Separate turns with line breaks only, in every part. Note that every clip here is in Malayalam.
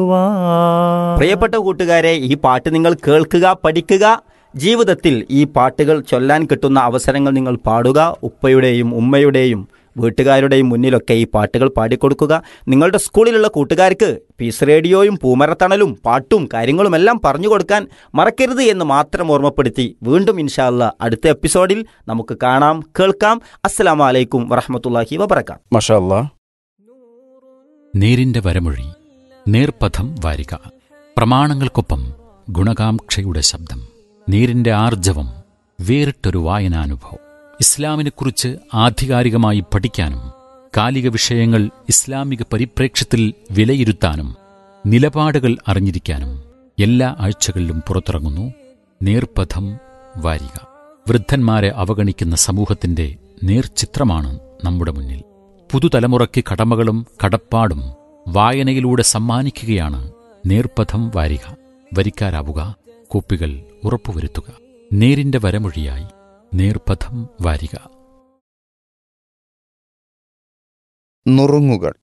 പ്രിയപ്പെട്ട കൂട്ടുകാരെ ഈ പാട്ട് നിങ്ങൾ കേൾക്കുക പഠിക്കുക ജീവിതത്തിൽ ഈ പാട്ടുകൾ ചൊല്ലാൻ കിട്ടുന്ന അവസരങ്ങൾ നിങ്ങൾ പാടുക ഉപ്പയുടെയും ഉമ്മയുടെയും വീട്ടുകാരുടെയും മുന്നിലൊക്കെ ഈ പാട്ടുകൾ പാടിക്കൊടുക്കുക നിങ്ങളുടെ സ്കൂളിലുള്ള കൂട്ടുകാർക്ക് പീസ് റേഡിയോയും പൂമരത്തണലും പാട്ടും കാര്യങ്ങളുമെല്ലാം പറഞ്ഞു കൊടുക്കാൻ മറക്കരുത് എന്ന് മാത്രം ഓർമ്മപ്പെടുത്തി വീണ്ടും ഇൻഷാല്ല അടുത്ത എപ്പിസോഡിൽ നമുക്ക് കാണാം കേൾക്കാം അസ്സലാമു അലൈക്കും വറഹമത്തല്ലാഹി വബർക്കാത്ത്
മഷാ അല്ലാ
നേരിന്റെ വരമൊഴി നേർപഥം വാരിക പ്രമാണങ്ങൾക്കൊപ്പം ഗുണകാംക്ഷയുടെ ശബ്ദം നേരിന്റെ ആർജവം വേറിട്ടൊരു വായനാനുഭവം ഇസ്ലാമിനെക്കുറിച്ച് ആധികാരികമായി പഠിക്കാനും കാലിക വിഷയങ്ങൾ ഇസ്ലാമിക പരിപ്രേക്ഷ്യത്തിൽ വിലയിരുത്താനും നിലപാടുകൾ അറിഞ്ഞിരിക്കാനും എല്ലാ ആഴ്ചകളിലും പുറത്തിറങ്ങുന്നു നേർപഥം വാരിക വൃദ്ധന്മാരെ അവഗണിക്കുന്ന സമൂഹത്തിന്റെ നേർചിത്രമാണ് നമ്മുടെ മുന്നിൽ പുതുതലമുറയ്ക്ക് കടമകളും കടപ്പാടും വായനയിലൂടെ സമ്മാനിക്കുകയാണ് നേർപഥം വാരിക വരിക്കാരാവുക കോപ്പികൾ ഉറപ്പുവരുത്തുക നേരിന്റെ വരമൊഴിയായി നേർപഥം വാരിക
നുറുങ്ങുകൾ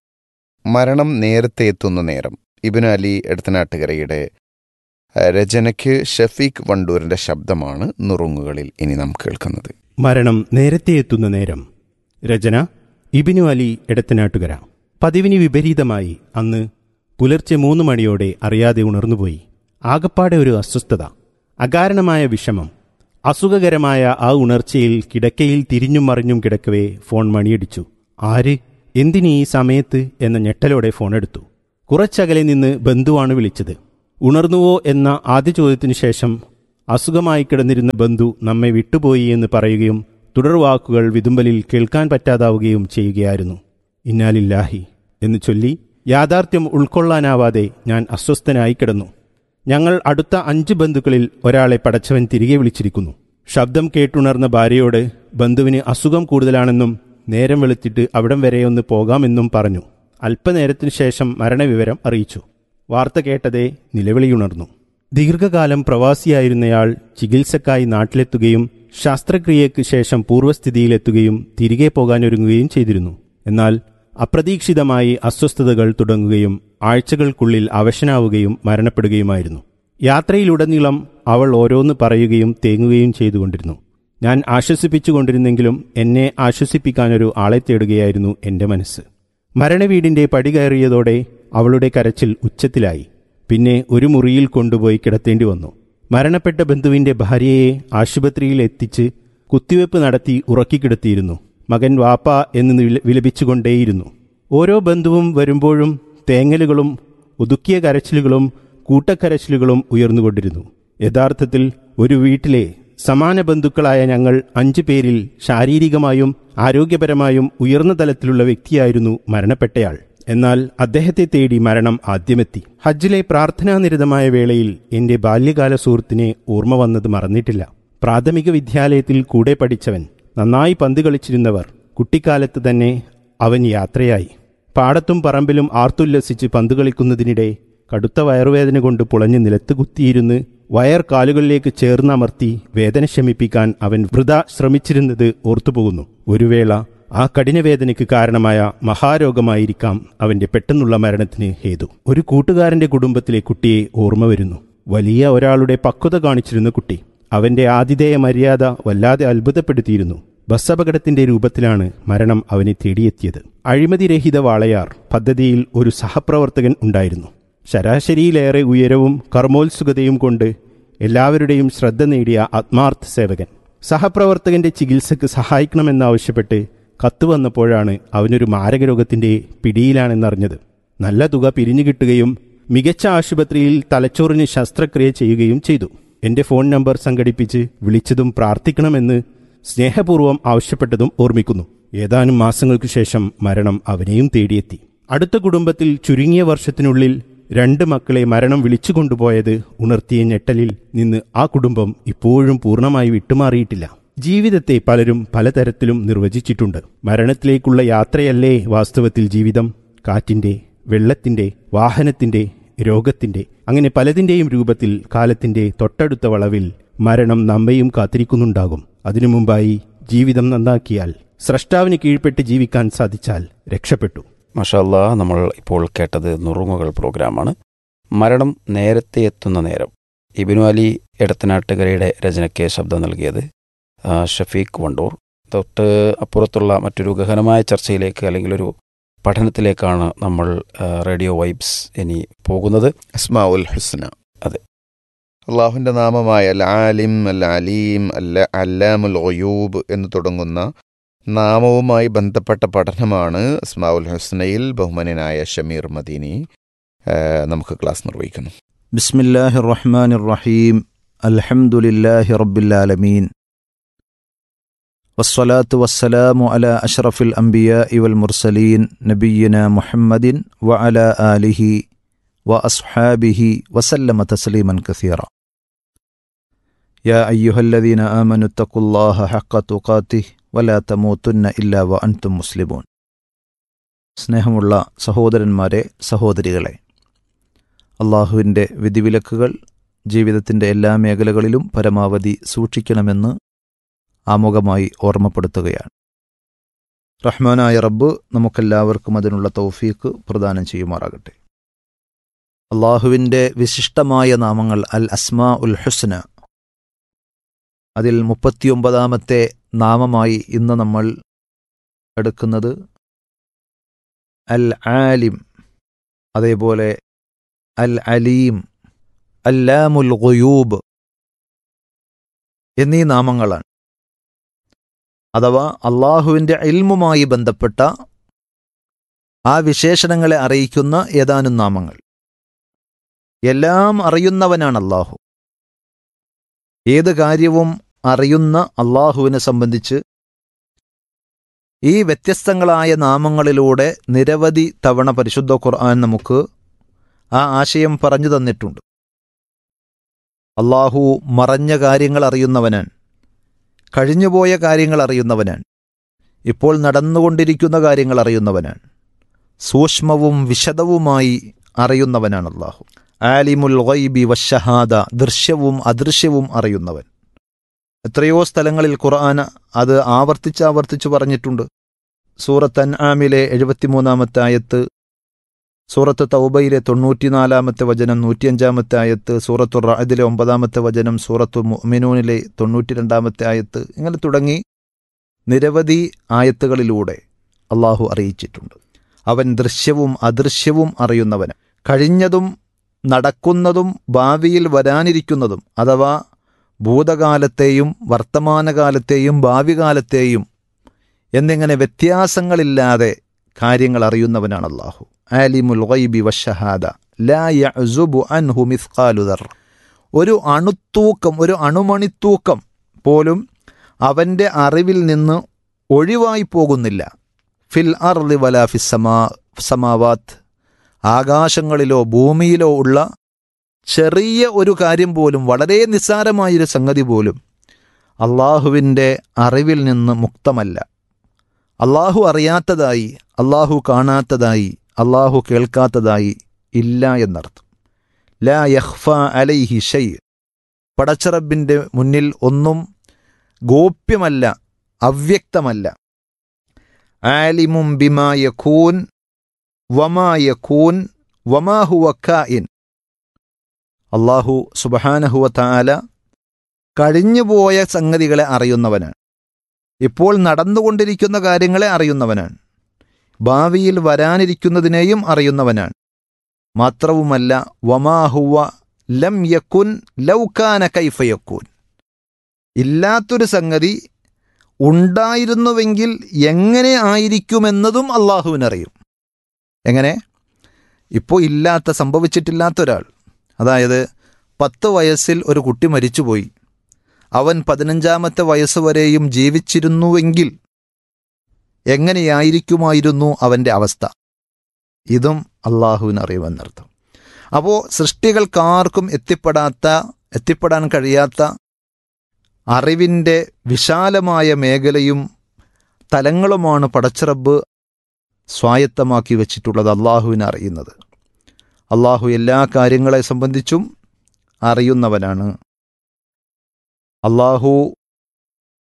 മരണം നേരത്തെ എത്തുന്ന നേരം ഇബിന് അലി എടത്തനാട്ടുകരയുടെ അഹ്, രചനയ്ക്ക് ഷഫീഖ് വണ്ടൂരിന്റെ ശബ്ദമാണ് നുറുങ്ങുകളിൽ ഇനി നാം കേൾക്കുന്നത്
മരണം നേരത്തെ എത്തുന്ന നേരം രചന ഇബിനു അലി എടത്തനാട്ടുകര പതിവിന് വിപരീതമായി അന്ന് പുലർച്ചെ മൂന്ന് മണിയോടെ അറിയാതെ ഉണർന്നുപോയി ആകപ്പാടെ ഒരു അസ്വസ്ഥത അകാരണമായ വിഷമം അസുഖകരമായ ആ ഉണർച്ചയിൽ കിടക്കയിൽ തിരിഞ്ഞും മറിഞ്ഞും കിടക്കവേ ഫോൺ മണിയടിച്ചു ആര് എന്തിനീ ഈ സമയത്ത് എന്ന ഞെട്ടലോടെ ഫോണെടുത്തു കുറച്ചകലെ നിന്ന് ബന്ധുവാണ് വിളിച്ചത് ഉണർന്നുവോ എന്ന ആദ്യ ചോദ്യത്തിനു ശേഷം അസുഖമായി കിടന്നിരുന്ന ബന്ധു നമ്മെ വിട്ടുപോയി എന്ന് പറയുകയും തുടർവാക്കുകൾ വിതുമ്പലിൽ കേൾക്കാൻ പറ്റാതാവുകയും ചെയ്യുകയായിരുന്നു ഇന്നാലില്ലാഹി എന്ന് ചൊല്ലി യാഥാർത്ഥ്യം ഉൾക്കൊള്ളാനാവാതെ ഞാൻ അസ്വസ്ഥനായി കിടന്നു ഞങ്ങൾ അടുത്ത അഞ്ച് ബന്ധുക്കളിൽ ഒരാളെ പടച്ചവൻ തിരികെ വിളിച്ചിരിക്കുന്നു ശബ്ദം കേട്ടുണർന്ന ഭാര്യയോട് ബന്ധുവിന് അസുഖം കൂടുതലാണെന്നും നേരം വെളുത്തിട്ട് അവിടം വരെയൊന്ന് പോകാമെന്നും പറഞ്ഞു അല്പനേരത്തിനു ശേഷം മരണവിവരം അറിയിച്ചു വാർത്ത കേട്ടതേ നിലവിളിയുണർന്നു ദീർഘകാലം പ്രവാസിയായിരുന്നയാൾ ചികിത്സക്കായി നാട്ടിലെത്തുകയും ശാസ്ത്രക്രിയയ്ക്ക് ശേഷം പൂർവ്വസ്ഥിതിയിലെത്തുകയും തിരികെ പോകാനൊരുങ്ങുകയും ചെയ്തിരുന്നു എന്നാൽ അപ്രതീക്ഷിതമായി അസ്വസ്ഥതകൾ തുടങ്ങുകയും ആഴ്ചകൾക്കുള്ളിൽ അവശനാവുകയും മരണപ്പെടുകയുമായിരുന്നു യാത്രയിലുടനീളം അവൾ ഓരോന്ന് പറയുകയും തേങ്ങുകയും ചെയ്തുകൊണ്ടിരുന്നു ഞാൻ ആശ്വസിപ്പിച്ചുകൊണ്ടിരുന്നെങ്കിലും എന്നെ ആശ്വസിപ്പിക്കാനൊരു ആളെ തേടുകയായിരുന്നു എന്റെ മനസ്സ് മരണവീടിന്റെ പടി കയറിയതോടെ അവളുടെ കരച്ചിൽ ഉച്ചത്തിലായി പിന്നെ ഒരു മുറിയിൽ കൊണ്ടുപോയി കിടത്തേണ്ടി വന്നു മരണപ്പെട്ട ബന്ധുവിന്റെ ഭാര്യയെ ആശുപത്രിയിൽ എത്തിച്ച് കുത്തിവെപ്പ് നടത്തി ഉറക്കിക്കിടത്തിയിരുന്നു മകൻ വാപ്പ എന്ന് വില- വിലപിച്ചുകൊണ്ടേയിരുന്നു ഓരോ ബന്ധുവും വരുമ്പോഴും തേങ്ങലുകളും ഒതുക്കിയ കരച്ചിലുകളും കൂട്ടക്കരച്ചിലുകളും ഉയർന്നുകൊണ്ടിരുന്നു യഥാർത്ഥത്തിൽ ഒരു വീട്ടിലെ സമാന ബന്ധുക്കളായ ഞങ്ങൾ അഞ്ചു പേരിൽ ശാരീരികമായും ആരോഗ്യപരമായും ഉയർന്ന തലത്തിലുള്ള വ്യക്തിയായിരുന്നു മരണപ്പെട്ടയാൾ എന്നാൽ അദ്ദേഹത്തെ തേടി മരണം ആദ്യമെത്തി ഹജ്ജിലെ പ്രാർത്ഥനാനിരതമായ വേളയിൽ എന്റെ ബാല്യകാല സുഹൃത്തിനെ ഓർമ്മ വന്നത് മറന്നിട്ടില്ല പ്രാഥമിക വിദ്യാലയത്തിൽ കൂടെ പഠിച്ചവൻ നന്നായി പന്ത് കളിച്ചിരുന്നവർ കുട്ടിക്കാലത്ത് തന്നെ അവൻ യാത്രയായി പാടത്തും പറമ്പിലും ആർത്തുല്ലസിച്ച് പന്ത് കളിക്കുന്നതിനിടെ കടുത്ത വയറുവേദന കൊണ്ട് പുളഞ്ഞ് നിലത്ത് കുത്തിയിരുന്ന് വയർ കാലുകളിലേക്ക് ചേർന്നമർത്തി വേദന ശമിപ്പിക്കാൻ അവൻ വൃത ശ്രമിച്ചിരുന്നത് ഓർത്തുപോകുന്നു ഒരു വേള ആ കഠിനവേദനയ്ക്ക് കാരണമായ മഹാരോഗമായിരിക്കാം അവന്റെ പെട്ടെന്നുള്ള മരണത്തിന് ഹേതു ഒരു കൂട്ടുകാരന്റെ കുടുംബത്തിലെ കുട്ടിയെ ഓർമ്മ വരുന്നു വലിയ ഒരാളുടെ പക്വത കാണിച്ചിരുന്ന കുട്ടി അവന്റെ ആതിഥേയ മര്യാദ വല്ലാതെ അത്ഭുതപ്പെടുത്തിയിരുന്നു ബസ് അപകടത്തിന്റെ രൂപത്തിലാണ് മരണം അവനെ തേടിയെത്തിയത് അഴിമതിരഹിത വാളയാർ പദ്ധതിയിൽ ഒരു സഹപ്രവർത്തകൻ ഉണ്ടായിരുന്നു ശരാശരിയിലേറെ ഉയരവും കർമ്മോത്സുകതയും കൊണ്ട് എല്ലാവരുടെയും ശ്രദ്ധ നേടിയ ആത്മാർത്ഥ സേവകൻ സഹപ്രവർത്തകന്റെ ചികിത്സയ്ക്ക് സഹായിക്കണമെന്നാവശ്യപ്പെട്ട് കത്ത് വന്നപ്പോഴാണ് അവനൊരു മാരകരോഗത്തിന്റെ പിടിയിലാണെന്നറിഞ്ഞത് നല്ല തുക പിരിഞ്ഞു കിട്ടുകയും മികച്ച ആശുപത്രിയിൽ തലച്ചോറിന് ശസ്ത്രക്രിയ ചെയ്യുകയും ചെയ്തു എന്റെ ഫോൺ നമ്പർ സംഘടിപ്പിച്ച് വിളിച്ചതും പ്രാർത്ഥിക്കണമെന്ന് സ്നേഹപൂർവ്വം ആവശ്യപ്പെട്ടതും ഓർമ്മിക്കുന്നു ഏതാനും മാസങ്ങൾക്കു ശേഷം മരണം അവനെയും തേടിയെത്തി അടുത്ത കുടുംബത്തിൽ ചുരുങ്ങിയ വർഷത്തിനുള്ളിൽ രണ്ട് മക്കളെ മരണം വിളിച്ചുകൊണ്ടുപോയത് ഉണർത്തിയ ഞെട്ടലിൽ നിന്ന് ആ കുടുംബം ഇപ്പോഴും പൂർണ്ണമായി വിട്ടുമാറിയിട്ടില്ല ജീവിതത്തെ പലരും പലതരത്തിലും നിർവചിച്ചിട്ടുണ്ട് മരണത്തിലേക്കുള്ള യാത്രയല്ലേ വാസ്തവത്തിൽ ജീവിതം കാറ്റിന്റെ വെള്ളത്തിന്റെ വാഹനത്തിന്റെ രോഗത്തിന്റെ അങ്ങനെ പലതിന്റെയും രൂപത്തിൽ കാലത്തിന്റെ തൊട്ടടുത്ത വളവിൽ മരണം നമ്മയും കാത്തിരിക്കുന്നുണ്ടാകും അതിനു മുമ്പായി ജീവിതം നന്നാക്കിയാൽ സ്രഷ്ടാവിന് കീഴ്പ്പെട്ട് ജീവിക്കാൻ സാധിച്ചാൽ രക്ഷപ്പെട്ടു
മഷാല്ലാ നമ്മൾ ഇപ്പോൾ കേട്ടത് നുറുങ്ങുകൾ പ്രോഗ്രാമാണ്
മരണം നേരത്തെ എത്തുന്ന നേരം ഇബിനു അലി എടത്തനാട്ടുകരയുടെ രചനയ്ക്ക് ശബ്ദം നൽകിയത് ആ, ഷഫീഖ് വണ്ടൂർ തൊട്ട് അപ്പുറത്തുള്ള മറ്റൊരു ഗഹനമായ ചർച്ചയിലേക്ക് അല്ലെങ്കിൽ ഒരു പഠനത്തിലേക്കാണ് നമ്മൾ ആ, റേഡിയോ വൈബ്സ് ഇനി പോകുന്നത്
അസ്മാ ഉൽ ഹുസ്ന
അതെ.
അള്ളാഹുവിൻ്റെ നാമമായ അൽ ആലിം അൽ അലീം അല്ല അല്ലാമുൽ ഒയൂബ് എന്ന് തുടങ്ങുന്ന നാമവുമായി ബന്ധപ്പെട്ട പഠനമാണ് അസ്മാ ഉൽ ഹുസ്നയിൽ ബഹുമാനനായ ഷമീർ മദീനി ആ, നമുക്ക് ക്ലാസ് നിർവഹിക്കുന്നു
بسم الله الرحمن الرحيم الحمد لله رب العالمين والصلاة والسلام على أشرف الأنبياء والمرسلين نبينا محمد وعلى آله وأصحابه وسلم تسليما كثيرا يا أيها الذين آمنوا اتقوا الله حق تقاته ولا تموتن إلا وأنتم مسلمون സ്നേഹമുള്ള സഹോദരന്മാരെ സഹോദരികളെ അള്ളാഹുവിൻ്റെ വിധിവിലക്കുകൾ ജീവിതത്തിൻ്റെ എല്ലാ മേഖലകളിലും പരമാവധി സൂക്ഷിക്കണമെന്ന് ആമുഖമായി ഓർമ്മപ്പെടുത്തുകയാണ് റഹ്മാനായ റബ്ബ് നമുക്കെല്ലാവർക്കും അതിനുള്ള തൗഫീക്ക് പ്രദാനം ചെയ്യുമാറാകട്ടെ അള്ളാഹുവിൻ്റെ വിശിഷ്ടമായ നാമങ്ങൾ അൽ അസ്മാ ഉൽ ഹുസ്ന അതിൽ മുപ്പത്തിയൊമ്പതാമത്തെ നാമമായി ഇന്ന് നമ്മൾ എടുക്കുന്നത് അൽ ആലിം അതേപോലെ അൽ അലീം അല്ലാമുൽ ഗുയൂബ് എന്നീ നാമങ്ങളാണ് അഥവാ അള്ളാഹുവിൻ്റെ ഇൽമുമായി ബന്ധപ്പെട്ട ആ വിശേഷണങ്ങളെ അറിയിക്കുന്ന ഏതാനും നാമങ്ങൾ എല്ലാം അറിയുന്നവനാണ് അള്ളാഹു ഏത് കാര്യവും അറിയുന്ന അള്ളാഹുവിനെ സംബന്ധിച്ച് ഈ വ്യത്യസ്തങ്ങളായ നാമങ്ങളിലൂടെ നിരവധി തവണ പരിശുദ്ധ ഖുർആൻ നമുക്ക് ആ ആശയം പറഞ്ഞു തന്നിട്ടുണ്ട് അള്ളാഹു മറഞ്ഞ കാര്യങ്ങൾ അറിയുന്നവനാണ് കഴിഞ്ഞുപോയ കാര്യങ്ങൾ അറിയുന്നവനാണ് ഇപ്പോൾ നടന്നുകൊണ്ടിരിക്കുന്ന കാര്യങ്ങൾ അറിയുന്നവനാണ് സൂക്ഷ്മവും വിശദവുമായി അറിയുന്നവനാണ് അള്ളാഹു ആലിമുൽ ഗൈബി വശഹാദ ദൃശ്യവും അദൃശ്യവും അറിയുന്നവൻ എത്രയോ സ്ഥലങ്ങളിൽ ഖുർആൻ അത് ആവർത്തിച്ച് ആവർത്തിച്ച് പറഞ്ഞിട്ടുണ്ട് സൂറത്ത് അൻആമിലെ എഴുപത്തിമൂന്നാമത്തെ ആയത്ത് സൂറത്ത് തൗബയിലെ തൊണ്ണൂറ്റിനാലാമത്തെ വചനം നൂറ്റിയഞ്ചാമത്തെ ആയത്ത് സൂറത്തു റാദിലെ ഒമ്പതാമത്തെ വചനം സൂറത്തു മുഅ്മിനൂനിലെ തൊണ്ണൂറ്റി രണ്ടാമത്തെ ആയത്ത് ഇങ്ങനെ തുടങ്ങി നിരവധി ആയത്തുകളിലൂടെ അള്ളാഹു അറിയിച്ചിട്ടുണ്ട് അവൻ ദൃശ്യവും അദൃശ്യവും അറിയുന്നവന് കഴിഞ്ഞതും നടക്കുന്നതും ഭാവിയിൽ വരാനിരിക്കുന്നതും അഥവാ ഭൂതകാലത്തെയും വർത്തമാനകാലത്തെയും ഭാവികാലത്തെയും എന്നിങ്ങനെ വ്യത്യാസങ്ങളില്ലാതെ കാര്യങ്ങൾ അറിയുന്നവനാണ് അള്ളാഹു ആലിമുൽ ഗൈബി വശഹാദ ലാ യഅ്സുബു അൻഹു മിസ്ഖാലു ദർ ഒരു അണുത്തൂക്കം ഒരു അണുമണിത്തൂക്കം പോലും അവൻ്റെ അറിവിൽ നിന്ന് ഒഴിവായി പോകുന്നില്ല ഫിൽ അർദി വലാ ഫിസ് സമാ സമാവാത്ത് ആകാശങ്ങളിലോ ഭൂമിയിലോ ഉള്ള ചെറിയ ഒരു കാര്യം പോലും വളരെ നിസ്സാരമായൊരു സംഗതി പോലും അള്ളാഹുവിൻ്റെ അറിവിൽ നിന്ന് മുക്തമല്ല അള്ളാഹു അറിയാത്തതായി അള്ളാഹു കാണാത്തതായി അള്ളാഹു കേൾക്കാത്തതായി ഇല്ല എന്നർത്ഥം ലാ യഹ്ഫ അലൈഹി ഷൈ പടച്ചറബിൻ്റെ മുന്നിൽ ഒന്നും ഗോപ്യമല്ല അവ്യക്തമല്ല ആലിമും ബിമാ യഖൂൻ വമാ യഖൂൻ വമാ ഹുവ കായിൻ അള്ളാഹു സുബഹാനഹുവ താല കഴിഞ്ഞുപോയ സംഗതികളെ അറിയുന്നവനാണ് ഇപ്പോൾ നടന്നുകൊണ്ടിരിക്കുന്ന കാര്യങ്ങളെ അറിയുന്നവനാണ് ഭാവിയിൽ വരാനിരിക്കുന്നതിനെയും അറിയുന്നവനാണ് മാത്രവുമല്ല വമാഹുവ ലം യക്കുൻ ലൗകാന കൈഫയക്കൂൻ ഇല്ലാത്തൊരു സംഗതി ഉണ്ടായിരുന്നുവെങ്കിൽ എങ്ങനെ ആയിരിക്കുമെന്നതും അള്ളാഹുവിനറിയും എങ്ങനെ ഇപ്പോൾ ഇല്ലാത്ത സംഭവിച്ചിട്ടില്ലാത്ത ഒരാൾ അതായത് പത്ത് വയസ്സിൽ ഒരു കുട്ടി മരിച്ചുപോയി അവൻ പതിനഞ്ചാമത്തെ വയസ്സ് വരെയും ജീവിച്ചിരുന്നുവെങ്കിൽ എങ്ങനെയായിരിക്കുമായിരുന്നു അവൻ്റെ അവസ്ഥ ഇതും അള്ളാഹുവിന് അറിയുമെന്നർത്ഥം അപ്പോൾ സൃഷ്ടികൾക്കാർക്കും എത്തിപ്പെടാത്ത എത്തിപ്പെടാൻ കഴിയാത്ത അറിവിൻ്റെ വിശാലമായ മേഖലയും തലങ്ങളുമാണ് പടച്ചിറബ് സ്വായത്തമാക്കി വെച്ചിട്ടുള്ളത് അള്ളാഹുവിനെ അറിയുന്നത് അള്ളാഹു എല്ലാ കാര്യങ്ങളെ സംബന്ധിച്ചും അറിയുന്നവനാണ് അള്ളാഹു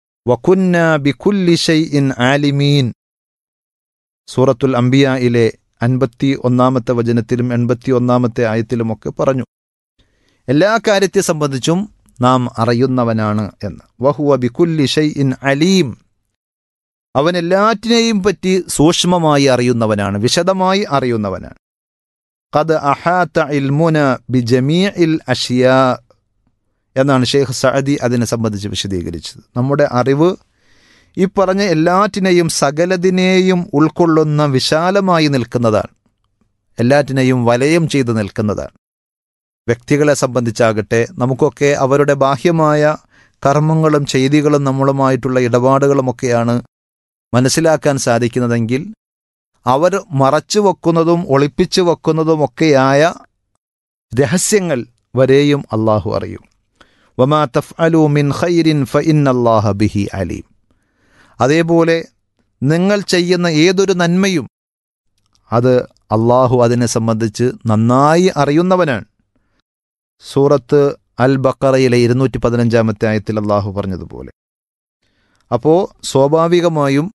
വകുന്ന ബിക്കുല്ലി ഷൈഇൻ ആലിമീൻ സൂറത്തുൽ അംബിയയിലെ അൻപത്തി ഒന്നാമത്തെ വചനത്തിലും എൺപത്തി ഒന്നാമത്തെ ആയത്തിലുമൊക്കെ പറഞ്ഞു എല്ലാ കാര്യത്തെ സംബന്ധിച്ചും നാം അറിയുന്നവനാണ് എന്ന് വഹുവ ബിക്കുല്ലി ഷൈ ഇൻ അലീം അവൻ എല്ലാറ്റിനെയും പറ്റി സൂക്ഷ്മമായി അറിയുന്നവനാണ് വിശദമായി അറിയുന്നവനാണ് ഖദ് അഹാത്ത ഇൽമുന ബിജമീ ഇൽ അഷിയാ എന്നാണ് ഷെയ്ഖ് സഅദി അതിനെ സംബന്ധിച്ച് വിശദീകരിച്ചത് നമ്മുടെ അറിവ് ഈ പറഞ്ഞ എല്ലാറ്റിനെയും സകലതിനെയും ഉൾക്കൊള്ളുന്ന വിശാലമായി നിൽക്കുന്നതാണ് എല്ലാറ്റിനെയും വലയം ചെയ്ത് നിൽക്കുന്നതാണ് വ്യക്തികളെ സംബന്ധിച്ചാകട്ടെ നമുക്കൊക്കെ അവരുടെ ബാഹ്യമായ കർമ്മങ്ങളും ചെയ്തികളും നമ്മളുമായിട്ടുള്ള ഇടപാടുകളുമൊക്കെയാണ് മനസ്സിലാക്കാൻ സാധിക്കുന്നതെങ്കിൽ അവർ മറച്ചു വെക്കുന്നതും ഒളിപ്പിച്ചു വെക്കുന്നതുമൊക്കെയായ രഹസ്യങ്ങൾ വരെയും അള്ളാഹു അറിയും വമാ തഫ് അലു മിൻ ഖൈരിൻ ഫ ഇന്നല്ലാഹ ബിഹി അലീം അതേപോലെ നിങ്ങൾ ചെയ്യുന്ന ഏതൊരു നന്മയും അത് അള്ളാഹു അതിനെ സംബന്ധിച്ച് നന്നായി അറിയുന്നവനാണ് സൂറത്ത് അൽ ബക്കറയിലെ ഇരുന്നൂറ്റി പതിനഞ്ചാമത്തെ ആയത്തിൽ അള്ളാഹു പറഞ്ഞതുപോലെ അപ്പോൾ സ്വാഭാവികമായും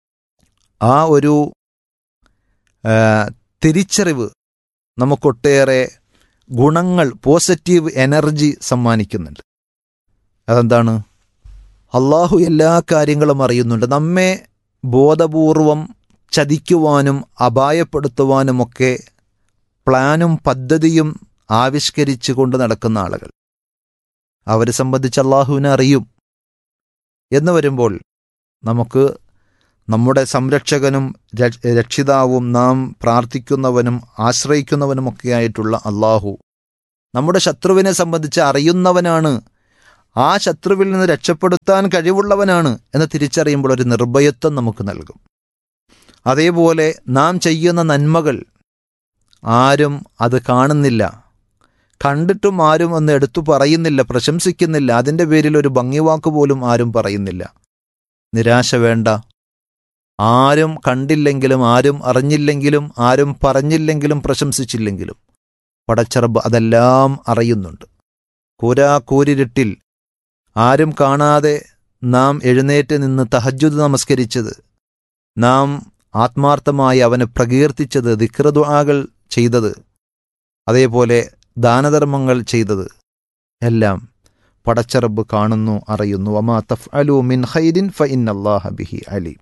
ആ ഒരു ആ, തിരിച്ചറിവ് നമുക്കൊട്ടേറെ ഗുണങ്ങൾ പോസിറ്റീവ് എനർജി സമ്മാനിക്കുന്നുണ്ട് അതെന്താണ് അള്ളാഹു എല്ലാ കാര്യങ്ങളും അറിയുന്നുണ്ട് നമ്മെ ബോധപൂർവം ചതിക്കുവാനും അപായപ്പെടുത്തുവാനുമൊക്കെ പ്ലാനും പദ്ധതിയും ആവിഷ്കരിച്ചു കൊണ്ട് നടക്കുന്ന ആളുകൾ അവരെ സംബന്ധിച്ച് അള്ളാഹുവിനെ അറിയും എന്ന് വരുമ്പോൾ നമുക്ക് നമ്മുടെ സംരക്ഷകനും രക്ഷ- രക്ഷിതാവും നാം പ്രാർത്ഥിക്കുന്നവനും ആശ്രയിക്കുന്നവനുമൊക്കെയായിട്ടുള്ള അള്ളാഹു നമ്മുടെ ശത്രുവിനെ സംബന്ധിച്ച് അറിയുന്നവനാണ് ആ ശത്രുവിൽ നിന്ന് രക്ഷപ്പെടുത്താൻ കഴിവുള്ളവനാണ് എന്ന് തിരിച്ചറിയുമ്പോൾ ഒരു നിർഭയത്വം നമുക്ക് നൽകും അതേപോലെ നാം ചെയ്യുന്ന നന്മകൾ ആരും അത് കാണുന്നില്ല കണ്ടിട്ടും ആരും ഒന്ന് എടുത്തു പറയുന്നില്ല പ്രശംസിക്കുന്നില്ല അതിൻ്റെ പേരിൽ ഒരു ഭംഗിവാക്ക് പോലും ആരും പറയുന്നില്ല നിരാശ വേണ്ട ആരും കണ്ടില്ലെങ്കിലും ആരും അറിഞ്ഞില്ലെങ്കിലും ആരും പറഞ്ഞില്ലെങ്കിലും പ്രശംസിച്ചില്ലെങ്കിലും പടച്ചറബ് അതെല്ലാം അറിയുന്നുണ്ട് കൂരാ കൂരിരുട്ടിൽ ആരും കാണാതെ നാം എഴുന്നേറ്റ് നിന്ന് തഹജ്ജുദ് നമസ്കരിച്ചത് നാം ആത്മാർത്ഥമായി അവനെ പ്രകീർത്തിച്ചത് ദിക്രദുആകൾ ചെയ്തത് അതേപോലെ ദാനധർമ്മങ്ങൾ ചെയ്തത് എല്ലാം പടച്ചറബ് കാണുന്നു അറിയുന്നു വമാ തഫ് അലു മിൻ ഖൈരിൻ ഫ ഇന്നല്ലാഹ ബിഹി അലീം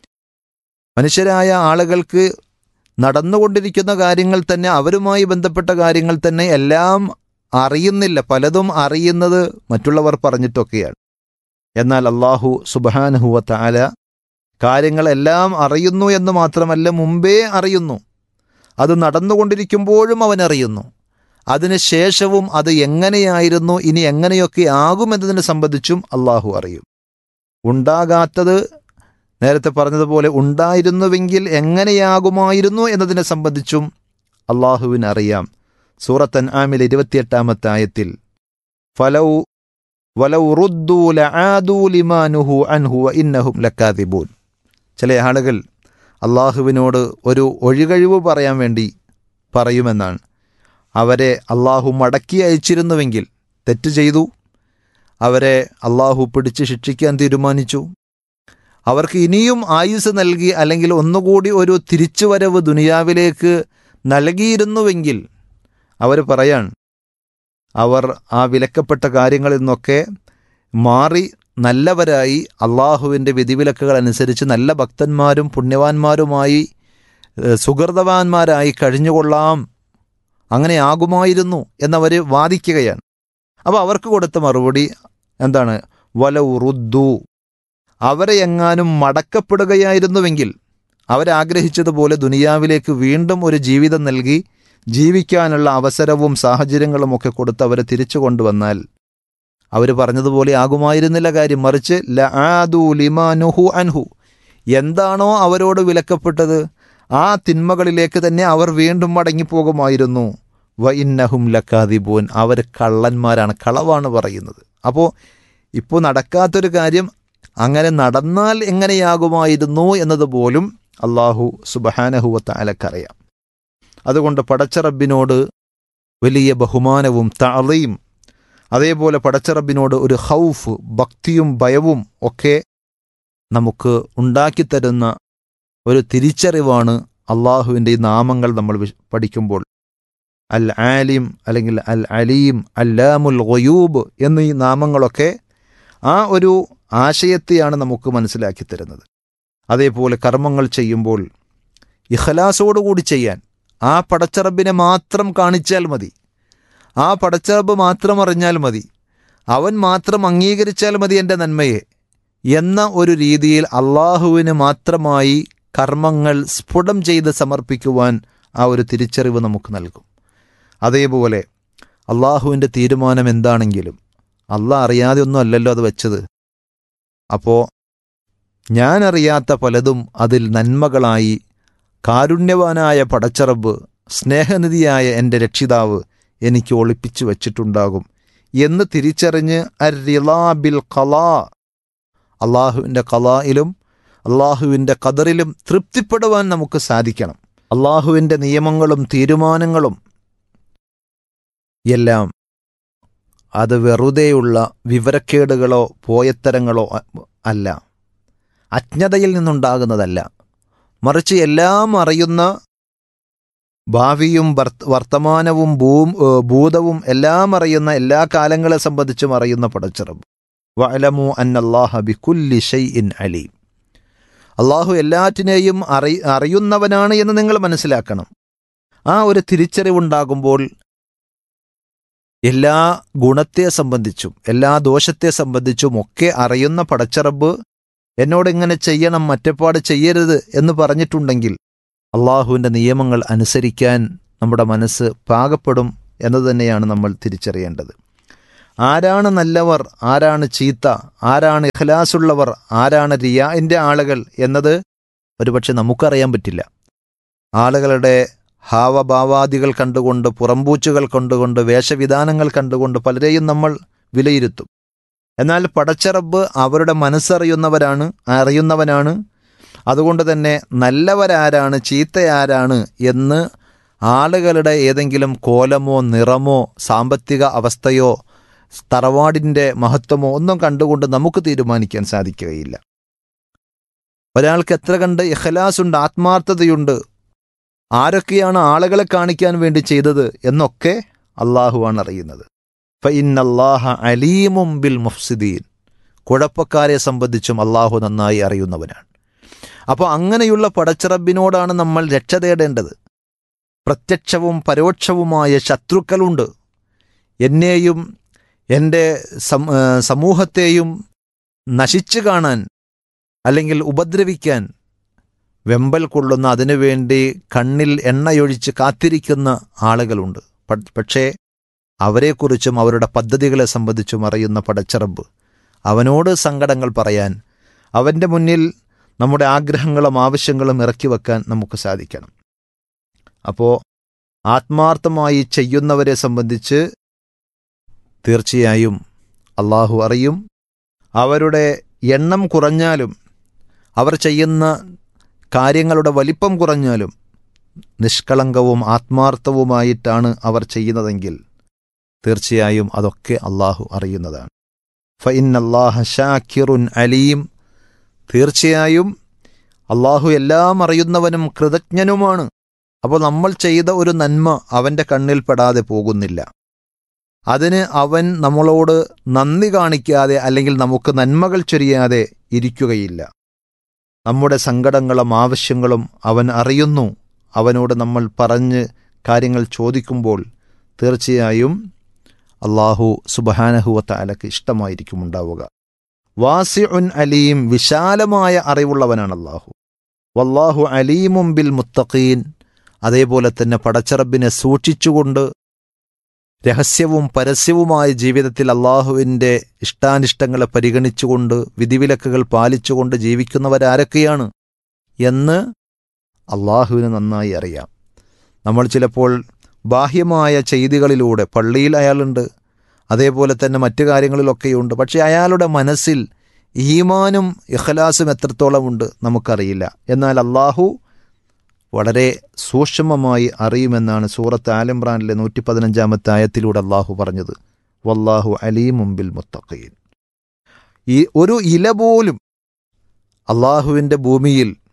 മനുഷ്യരായ ആളുകൾക്ക് നടന്നുകൊണ്ടിരിക്കുന്ന കാര്യങ്ങൾ തന്നെ അവരുമായി ബന്ധപ്പെട്ട കാര്യങ്ങൾ തന്നെ എല്ലാം അറിയുന്നില്ല പലതും അറിയുന്നത് മറ്റുള്ളവർ പറഞ്ഞിട്ടൊക്കെയാണ് എന്നാൽ അള്ളാഹു സുബാനുഹുവ താല കാര്യങ്ങളെല്ലാം അറിയുന്നു എന്ന് മാത്രമല്ല മുമ്പേ അറിയുന്നു അത് നടന്നുകൊണ്ടിരിക്കുമ്പോഴും അവൻ അറിയുന്നു അതിനുശേഷവും അത് എങ്ങനെയായിരുന്നു ഇനി എങ്ങനെയൊക്കെ ആകുമെന്നതിനെ സംബന്ധിച്ചും അള്ളാഹു അറിയും ഉണ്ടാകാത്തത് നേരത്തെ പറഞ്ഞതുപോലെ ഉണ്ടായിരുന്നുവെങ്കിൽ എങ്ങനെയാകുമായിരുന്നു എന്നതിനെ സംബന്ധിച്ചും അള്ളാഹുവിന് അറിയാം സൂറത്തൻ ആമിൽ ഇരുപത്തിയെട്ടാമത്തെ ആയത്തിൽ ഫലൗ വലൗ റുദ്ദൂ ലആദൂ ലിമാ നുഹു അൻഹു വ ഇന്നഹും ലക്കാദിബൂൻ ചില ആളുകൾ അള്ളാഹുവിനോട് ഒരു ഒഴികഴിവ് പറയാൻ വേണ്ടി പറയുമെന്നാണ് അവരെ അള്ളാഹു മടക്കി അയച്ചിരുന്നുവെങ്കിൽ തെറ്റ് ചെയ്തു അവരെ അള്ളാഹു പിടിച്ച് ശിക്ഷിക്കാൻ തീരുമാനിച്ചു അവർക്ക് ഇനിയും ആയുസ് നൽകി അല്ലെങ്കിൽ ഒന്നുകൂടി ഒരു തിരിച്ചുവരവ് ദുനിയാവിലേക്ക് നൽകിയിരുന്നുവെങ്കിൽ അവർ പറയാൻ അവർ ആ വിലക്കപ്പെട്ട കാര്യങ്ങളിൽ നിന്നൊക്കെ മാറി നല്ലവരായി അള്ളാഹുവിൻ്റെ വിധിവിലക്കുകൾ അനുസരിച്ച് നല്ല ഭക്തന്മാരും പുണ്യവാന്മാരുമായി ഏഹ്, സുഹൃതവാന്മാരായി കഴിഞ്ഞുകൊള്ളാം അങ്ങനെ ആകുമായിരുന്നു എന്നവർ വാദിക്കുകയാണ് അപ്പോൾ അവർക്ക് കൊടുത്ത മറുപടി എന്താണ് വല ഉറുദ്ദു അവരെ എങ്ങാനും മടക്കപ്പെടുകയായിരുന്നുവെങ്കിൽ അവരാഗ്രഹിച്ചതുപോലെ ദുനിയാവിലേക്ക് വീണ്ടും ഒരു ജീവിതം നൽകി ജീവിക്കാനുള്ള അവസരവും സാഹചര്യങ്ങളും ഒക്കെ കൊടുത്ത് അവരെ തിരിച്ചു കൊണ്ടുവന്നാൽ അവർ പറഞ്ഞതുപോലെ ആകുമായിരുന്നില്ല കാര്യം മറിച്ച് ലആദു ലിമാനുഹു അൻഹു എന്താണോ അവരോട് വിലക്കപ്പെട്ടത് ആ തിന്മകളിലേക്ക് തന്നെ അവർ വീണ്ടും മടങ്ങിപ്പോകുമായിരുന്നു വ ഇന്നഹും ലക്കാദിബൂൻ അവർ കള്ളന്മാരാണ് കളവാണ് പറയുന്നത് അപ്പോൾ ഇപ്പോൾ നടക്കാത്തൊരു കാര്യം അങ്ങനെ നടന്നാൽ എങ്ങനെയാകുമായിരുന്നു എന്നതുപോലും അള്ളാഹു സുബഹാനഹുവത്ത അലക്കറിയാം അതുകൊണ്ട് പടച്ചറബിനോട് വലിയ ബഹുമാനവും തളയും അതേപോലെ പടച്ചറബിനോട് ഒരു ഹൗഫ് ഭക്തിയും ഭയവും ഒക്കെ നമുക്ക് ഉണ്ടാക്കിത്തരുന്ന ഒരു തിരിച്ചറിവാണ് അള്ളാഹുവിൻ്റെ ഈ നാമങ്ങൾ നമ്മൾ വിശ്- പഠിക്കുമ്പോൾ അൽ ആലിം അല്ലെങ്കിൽ അൽ അലീം അല്ലാമുൽ ഗൊയൂബ് എന്നീ നാമങ്ങളൊക്കെ ആ ഒരു ആശയത്തെയാണ് നമുക്ക് മനസ്സിലാക്കി തരുന്നത് അതേപോലെ കർമ്മങ്ങൾ ചെയ്യുമ്പോൾ ഇഖലാസോടുകൂടി ചെയ്യാൻ ആ പടച്ചറബിനെ മാത്രം കാണിച്ചാൽ മതി ആ പടച്ചറബ് മാത്രം അറിഞ്ഞാൽ മതി അവൻ മാത്രം അംഗീകരിച്ചാൽ മതി എൻ്റെ നന്മയെ എന്ന ഒരു രീതിയിൽ അള്ളാഹുവിന് മാത്രമായി കർമ്മങ്ങൾ സ്ഫുടം ചെയ്ത് സമർപ്പിക്കുവാൻ ആ ഒരു തിരിച്ചറിവ് നമുക്ക് നൽകും അതേപോലെ അള്ളാഹുവിൻ്റെ തീരുമാനം എന്താണെങ്കിലും അള്ളാഹ് അറിയാതെ ഒന്നും അല്ലല്ലോ അത് വെച്ചത് അപ്പോൾ ഞാൻ അറിയാത്ത പലതും അതിൽ നന്മകളായി കാരുണ്യവാനായ പടച്ചറബ് സ്നേഹനിധിയായ എൻ്റെ രക്ഷിതാവ് എനിക്ക് ഒളിപ്പിച്ചു വച്ചിട്ടുണ്ടാകും എന്ന് തിരിച്ചറിഞ്ഞ് അരിലാ ബിൽ കലാ അള്ളാഹുവിൻ്റെ കലായിലും അള്ളാഹുവിൻ്റെ കതറിലും തൃപ്തിപ്പെടുവാൻ നമുക്ക് സാധിക്കണം അള്ളാഹുവിൻ്റെ നിയമങ്ങളും തീരുമാനങ്ങളും എല്ലാം അത് വെറുതെയുള്ള വിവരക്കേടുകളോ പോയത്തരങ്ങളോ അ- അല്ല അജ്ഞതയിൽ നിന്നുണ്ടാകുന്നതല്ല മറിച്ച് എല്ലാം അറിയുന്ന ഭാവിയും വർത്ത- വർത്തമാനവും ഭൂം ഏഹ് ഭൂതവും എല്ലാം അറിയുന്ന എല്ലാ കാലങ്ങളെ സംബന്ധിച്ചും അറിയുന്ന പടച്ചിറബ് വഅലമു അന്നല്ലാഹ ബികുല്ലി ഷൈഇൻ അലീം അള്ളാഹു എല്ലാറ്റിനെയും അറി അറിയുന്നവനാണ് എന്ന് നിങ്ങൾ മനസ്സിലാക്കണം ആ ഒരു തിരിച്ചറിവുണ്ടാകുമ്പോൾ എല്ലാ ഗുണത്തെ സംബന്ധിച്ചും എല്ലാ ദോഷത്തെ സംബന്ധിച്ചും ഒക്കെ അറിയുന്ന പടച്ചറബ് എന്നോട് ഇങ്ങനെ ചെയ്യണം മറ്റപ്പാട് ചെയ്യരുത് എന്ന് പറഞ്ഞിട്ടുണ്ടെങ്കിൽ അള്ളാഹുവിൻ്റെ നിയമങ്ങൾ അനുസരിക്കാൻ നമ്മുടെ മനസ്സ് പാകപ്പെടും എന്ന് തന്നെയാണ് നമ്മൾ തിരിച്ചറിയേണ്ടത് ആരാണ് നല്ലവർ ആരാണ് ചീത്ത ആരാണ് ഇഖലാസുള്ളവർ ആരാണ് റിയാഇൻ്റെ ആളുകൾ എന്നത് ഒരുപക്ഷെ നമുക്കറിയാൻ പറ്റില്ല ആളുകളുടെ ഹാവഭാവാദികൾ കണ്ടുകൊണ്ട് പുറംപൂച്ചുകൾ കണ്ടുകൊണ്ട് വേഷവിധാനങ്ങൾ കണ്ടുകൊണ്ട് പലരെയും നമ്മൾ വിലയിരുത്തും എന്നാൽ പടച്ചറബ് അവരുടെ മനസ്സറിയുന്നവരാണ് അറിയുന്നവനാണ് അതുകൊണ്ട് തന്നെ നല്ലവരാരാണ് ചീത്തയാരാണ് എന്ന് ആളുകളുടെ ഏതെങ്കിലും കോലമോ നിറമോ സാമ്പത്തിക അവസ്ഥയോ തറവാടിൻ്റെ മഹത്വമോ ഒന്നും കണ്ടുകൊണ്ട് നമുക്ക് തീരുമാനിക്കാൻ സാധിക്കുകയില്ല ഒരാൾക്ക് എത്ര കണ്ട് ഇഖലാസുണ്ട് ആത്മാർത്ഥതയുണ്ട് ആരൊക്കെയാണ് ആളുകളെ കാണിക്കാൻ വേണ്ടി ചെയ്തത് എന്നൊക്കെ അള്ളാഹുവാണ് അറിയുന്നത് ഫഇന്നല്ലാഹ അലീമും ബിൽ മുഫ്സിദീൻ കുഴപ്പക്കാരെ സംബന്ധിച്ചും അള്ളാഹു നന്നായി അറിയുന്നവനാണ് അപ്പോൾ അങ്ങനെയുള്ള പടച്ചിറബിനോടാണ് നമ്മൾ രക്ഷ തേടേണ്ടത് പ്രത്യക്ഷവും പരോക്ഷവുമായ ശത്രുക്കളുണ്ട് എന്നെയും എൻ്റെ സം ഏ, സമൂഹത്തെയും നശിച്ചു കാണാൻ അല്ലെങ്കിൽ ഉപദ്രവിക്കാൻ വെമ്പൽ കൊള്ളുന്ന അതിനുവേണ്ടി കണ്ണിൽ എണ്ണയൊഴിച്ച് കാത്തിരിക്കുന്ന ആളുകളുണ്ട് പ- പക്ഷേ അവരെക്കുറിച്ചും അവരുടെ പദ്ധതികളെ സംബന്ധിച്ചും അറിയുന്ന പടച്ചിറബ് അവനോട് സങ്കടങ്ങൾ പറയാൻ അവൻ്റെ മുന്നിൽ നമ്മുടെ ആഗ്രഹങ്ങളും ആവശ്യങ്ങളും ഇറക്കി വെക്കാൻ നമുക്ക് സാധിക്കണം അപ്പോൾ ആത്മാർത്ഥമായി ചെയ്യുന്നവരെ സംബന്ധിച്ച് തീർച്ചയായും അള്ളാഹു അറിയും അവരുടെ എണ്ണം കുറഞ്ഞാലും അവർ ചെയ്യുന്ന കാര്യങ്ങളുടെ വലിപ്പം കുറഞ്ഞാലും നിഷ്കളങ്കവും ആത്മാർത്ഥവുമായിട്ടാണ് അവർ ചെയ്യുന്നതെങ്കിൽ തീർച്ചയായും അതൊക്കെ അള്ളാഹു അറിയുന്നതാണ് ഫഇന്നല്ലാഹ ഷാക്കിറുൻ അലീം തീർച്ചയായും അള്ളാഹു എല്ലാം അറിയുന്നവനും കൃതജ്ഞനുമാണ് അപ്പോൾ നമ്മൾ ചെയ്ത ഒരു നന്മ അവൻ്റെ കണ്ണിൽ പെടാതെ പോകുന്നില്ല അതിന് അവൻ നമ്മളോട് നന്ദി കാണിക്കാതെ അല്ലെങ്കിൽ നമുക്ക് നന്മകൾ ചൊരിയാതെ ഇരിക്കുകയില്ല നമ്മുടെ സങ്കടങ്ങളും ആവശ്യങ്ങളും അവൻ അറിയുന്നു അവനോട് നമ്മൾ പറഞ്ഞ് കാര്യങ്ങൾ ചോദിക്കുമ്പോൾ തീർച്ചയായും അള്ളാഹു സുബഹാനഹുവത്ത അലക്ക് ഇഷ്ടമായിരിക്കും ഉണ്ടാവുക വാസി ഉൻ അലീം വിശാലമായ അറിവുള്ളവനാണ് അള്ളാഹു വല്ലാഹു അലീമും ബിൽ മുത്തഖീൻ അതേപോലെ തന്നെ പടച്ചറബിനെ സൂക്ഷിച്ചുകൊണ്ട് രഹസ്യവും പരസ്യവുമായ ജീവിതത്തിൽ അള്ളാഹുവിൻ്റെ ഇഷ്ടാനിഷ്ടങ്ങളെ പരിഗണിച്ചുകൊണ്ട് വിധിവിലക്കുകൾ പാലിച്ചുകൊണ്ട് ജീവിക്കുന്നവരാരൊക്കെയാണ് എന്ന് അള്ളാഹുവിന് നന്നായി അറിയാം നമ്മൾ ചിലപ്പോൾ ബാഹ്യമായ ചെയ്തികളിലൂടെ പള്ളിയിൽ അയാളുണ്ട് അതേപോലെ തന്നെ മറ്റു കാര്യങ്ങളിലൊക്കെയുണ്ട് പക്ഷേ അയാളുടെ മനസ്സിൽ ഈമാനും ഇഖലാസും എത്രത്തോളമുണ്ട് നമുക്കറിയില്ല എന്നാൽ അള്ളാഹു വളരെ സൂക്ഷ്മമായി അറിയുമെന്നാണ് സൂറത്ത് ആലിമ്രാനിലെ നൂറ്റി പതിനഞ്ചാമത്തെ ആയത്തിലൂടെ അള്ളാഹു പറഞ്ഞത് വല്ലാഹു അലീമും ബിൽ മുത്തഖീൻ ഈ ഒരു ഇല പോലും അള്ളാഹുവിൻ്റെ ഭൂമിയിൽ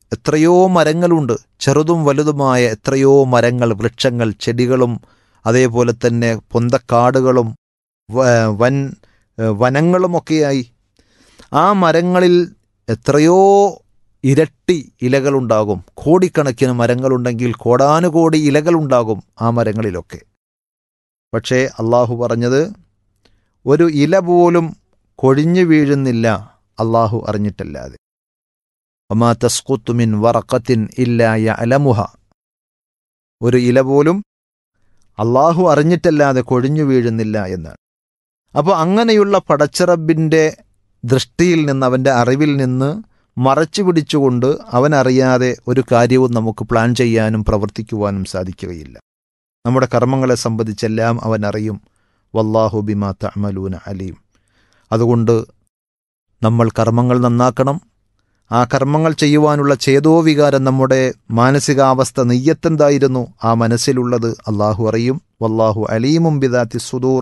എത്രയോ മരങ്ങളുണ്ട് ചെറുതും വലുതുമായ എത്രയോ മരങ്ങൾ വൃക്ഷങ്ങൾ ചെടികളും അതേപോലെ തന്നെ പൊന്തക്കാടുകളും വ- വൻ ഏഹ് വനങ്ങളുമൊക്കെയായി ആ മരങ്ങളിൽ എത്രയോ ഇരട്ടി ഇലകളുണ്ടാകും കോടിക്കണക്കിന് മരങ്ങളുണ്ടെങ്കിൽ കോടാനുകോടി ഇലകളുണ്ടാകും ആ മരങ്ങളിലൊക്കെ പക്ഷേ അള്ളാഹു പറഞ്ഞത് ഒരു ഇല പോലും കൊഴിഞ്ഞു വീഴുന്നില്ല അള്ളാഹു അറിഞ്ഞിട്ടല്ലാതെ ഒമാ തസ്കുത്തുമിൻ വറക്കത്തിൻ ഇല്ല യഅലമുഹ ഒരു ഇല പോലും അള്ളാഹു അറിഞ്ഞിട്ടല്ലാതെ കൊഴിഞ്ഞു വീഴുന്നില്ല എന്നാണ് അപ്പോൾ അങ്ങനെയുള്ള പടച്ചിറബിൻ്റെ ദൃഷ്ടിയിൽ നിന്ന് അവൻ്റെ അറിവിൽ നിന്ന് മറച്ചു പിടിച്ചുകൊണ്ട് അവനറിയാതെ ഒരു കാര്യവും നമുക്ക് പ്ലാൻ ചെയ്യാനും പ്രവർത്തിക്കുവാനും സാധിക്കുകയില്ല നമ്മുടെ കർമ്മങ്ങളെ സംബന്ധിച്ചെല്ലാം അവൻ അറിയും വല്ലാഹു ബിമാ തഅമലൂന അലീം അതുകൊണ്ട് നമ്മൾ കർമ്മങ്ങൾ നന്നാക്കണം ആ കർമ്മങ്ങൾ ചെയ്യുവാനുള്ള ചേതോവികാരം നമ്മുടെ മാനസികാവസ്ഥ നെയ്യത്തെന്തായിരുന്നു ആ മനസ്സിലുള്ളത് അള്ളാഹു അറിയും വല്ലാഹു അലീമും ബിദാത്തി സുദൂർ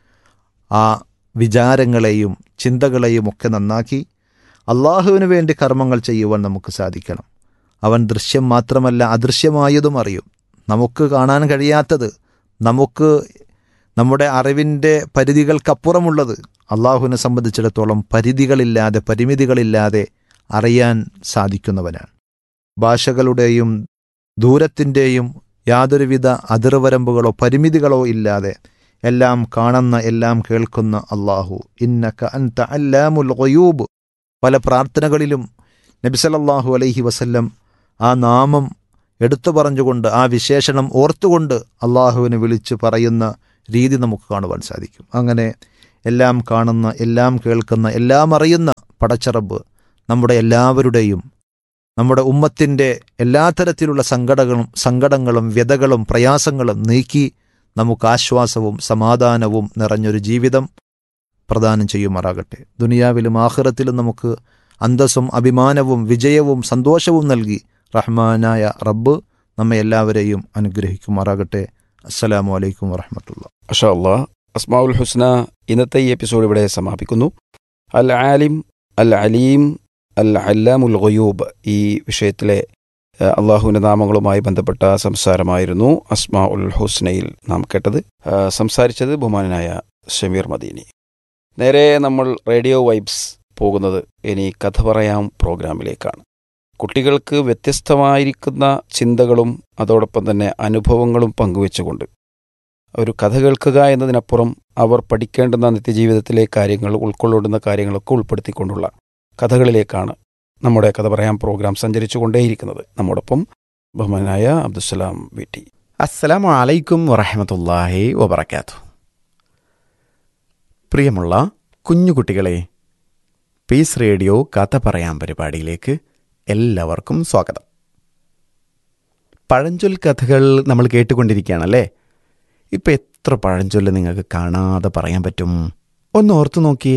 ആ വിചാരങ്ങളെയും ചിന്തകളെയും ഒക്കെ നന്നാക്കി അള്ളാഹുവിന് വേണ്ടി കർമ്മങ്ങൾ ചെയ്യുവാൻ നമുക്ക് സാധിക്കണം അവൻ ദൃശ്യം മാത്രമല്ല അദൃശ്യമായതും അറിയും നമുക്ക് കാണാൻ കഴിയാത്തത് നമുക്ക് നമ്മുടെ അറിവിൻ്റെ പരിധികൾക്കപ്പുറമുള്ളത് അള്ളാഹുവിനെ സംബന്ധിച്ചിടത്തോളം പരിധികളില്ലാതെ പരിമിതികളില്ലാതെ അറിയാൻ സാധിക്കുന്നവനാണ് ഭാഷകളുടെയും ദൂരത്തിൻ്റെയും യാതൊരുവിധ അതിർവരമ്പുകളോ പരിമിതികളോ ഇല്ലാതെ എല്ലാം കാണുന്ന എല്ലാം കേൾക്കുന്ന അള്ളാഹു ഇന്നക അൻത അല്ലാമുൽ ഖയൂബ് പല പ്രാർത്ഥനകളിലും നബിസലല്ലാഹു അലൈഹി വസല്ലം ആ നാമം എടുത്തു പറഞ്ഞുകൊണ്ട് ആ വിശേഷണം ഓർത്തുകൊണ്ട് അള്ളാഹുവിനെ വിളിച്ച് പറയുന്ന രീതി നമുക്ക് കാണുവാൻ സാധിക്കും അങ്ങനെ എല്ലാം കാണുന്ന എല്ലാം കേൾക്കുന്ന എല്ലാം അറിയുന്ന പടച്ചറബ് നമ്മുടെ എല്ലാവരുടെയും നമ്മുടെ ഉമ്മത്തിൻ്റെ എല്ലാ തരത്തിലുള്ള സങ്കടങ്ങളും സങ്കടങ്ങളും വ്യതകളും പ്രയാസങ്ങളും നീക്കി നമുക്ക് ആശ്വാസവും സമാധാനവും നിറഞ്ഞൊരു ജീവിതം പ്രദാനം ചെയ്യുമാറാകട്ടെ ദുനിയാവിലും ആഖിറത്തിലും നമുക്ക് അന്തസ്സും അഭിമാനവും വിജയവും സന്തോഷവും നൽകി റഹ്മാനായ റബ്ബ് നമ്മെ എല്ലാവരെയും അനുഗ്രഹിക്കുമാറാകട്ടെ അസ്സലാമു അലൈക്കും വറഹമത്തുള്ള
അഷാ അല്ലാ അസ്മാഉൽ ഹുസ്ന ഇന്നത്തെ ഈ എപ്പിസോഡ് ഇവിടെ സമാപിക്കുന്നു അൽ ആലിം അൽ അലീം അൽ അല്ലാമുൽ ഖുയൂബ് ഈ വിഷയത്തിലെ ഏഹ്, അള്ളാഹുവിൻ്റെ നാമങ്ങളുമായി ബന്ധപ്പെട്ട സംസാരമായിരുന്നു അസ്മാ ഉൽ ഹുസ്നയിൽ നാം കേട്ടത് ഏഹ്, സംസാരിച്ചത് ബഹുമാനായ ഷമീർ മദീനി നേരെ നമ്മൾ റേഡിയോ വൈബ്സ് പോകുന്നത് ഇനി കഥ പറയാം പ്രോഗ്രാമിലേക്കാണ് കുട്ടികൾക്ക് വ്യത്യസ്തമായിരിക്കുന്ന ചിന്തകളും അതോടൊപ്പം തന്നെ അനുഭവങ്ങളും പങ്കുവെച്ചുകൊണ്ട് ഒരു കഥ കേൾക്കുക എന്നതിനപ്പുറം അവർ പഠിക്കേണ്ടുന്ന നിത്യജീവിതത്തിലെ കാര്യങ്ങൾ ഉൾക്കൊള്ളുന്ന കാര്യങ്ങളൊക്കെ ഉൾപ്പെടുത്തിക്കൊണ്ടുള്ള കഥകളിലേക്കാണ് നമ്മുടെ കഥ പറയാം പ്രോഗ്രാം സഞ്ചരിച്ചുകൊണ്ടേയിരിക്കുന്നത് നമ്മോടൊപ്പം ബഹുമാനായ അബ്ദുസലാം വി ടി
അസ്സലാമു അലൈക്കും വറഹമത്തല്ലാഹി വബർക്കാത്തു പ്രിയമുള്ള കുഞ്ഞുകുട്ടികളെ പീസ് റേഡിയോ കഥ പറയാൻ പരിപാടിയിലേക്ക് എല്ലാവർക്കും സ്വാഗതം പഴഞ്ചൊൽ കഥകൾ നമ്മൾ കേട്ടുകൊണ്ടിരിക്കുകയാണല്ലേ ഇപ്പം എത്ര പഴഞ്ചൊല്ല് നിങ്ങൾക്ക് കാണാതെ പറയാൻ പറ്റും ഒന്ന് ഓർത്തു നോക്കിയേ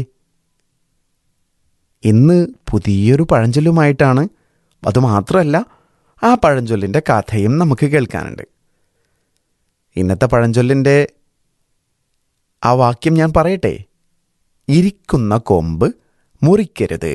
ഇന്ന് പുതിയൊരു പഴഞ്ചൊല്ലുമായിട്ടാണ് അതുമാത്രമല്ല ആ പഴഞ്ചൊല്ലിൻ്റെ കഥയും നമുക്ക് കേൾക്കാനുണ്ട് ഇന്നത്തെ പഴഞ്ചൊല്ലിൻ്റെ ആ വാക്യം ഞാൻ പറയട്ടെ ഇരിക്കുന്ന കൊമ്പ് മുറിക്കരുത്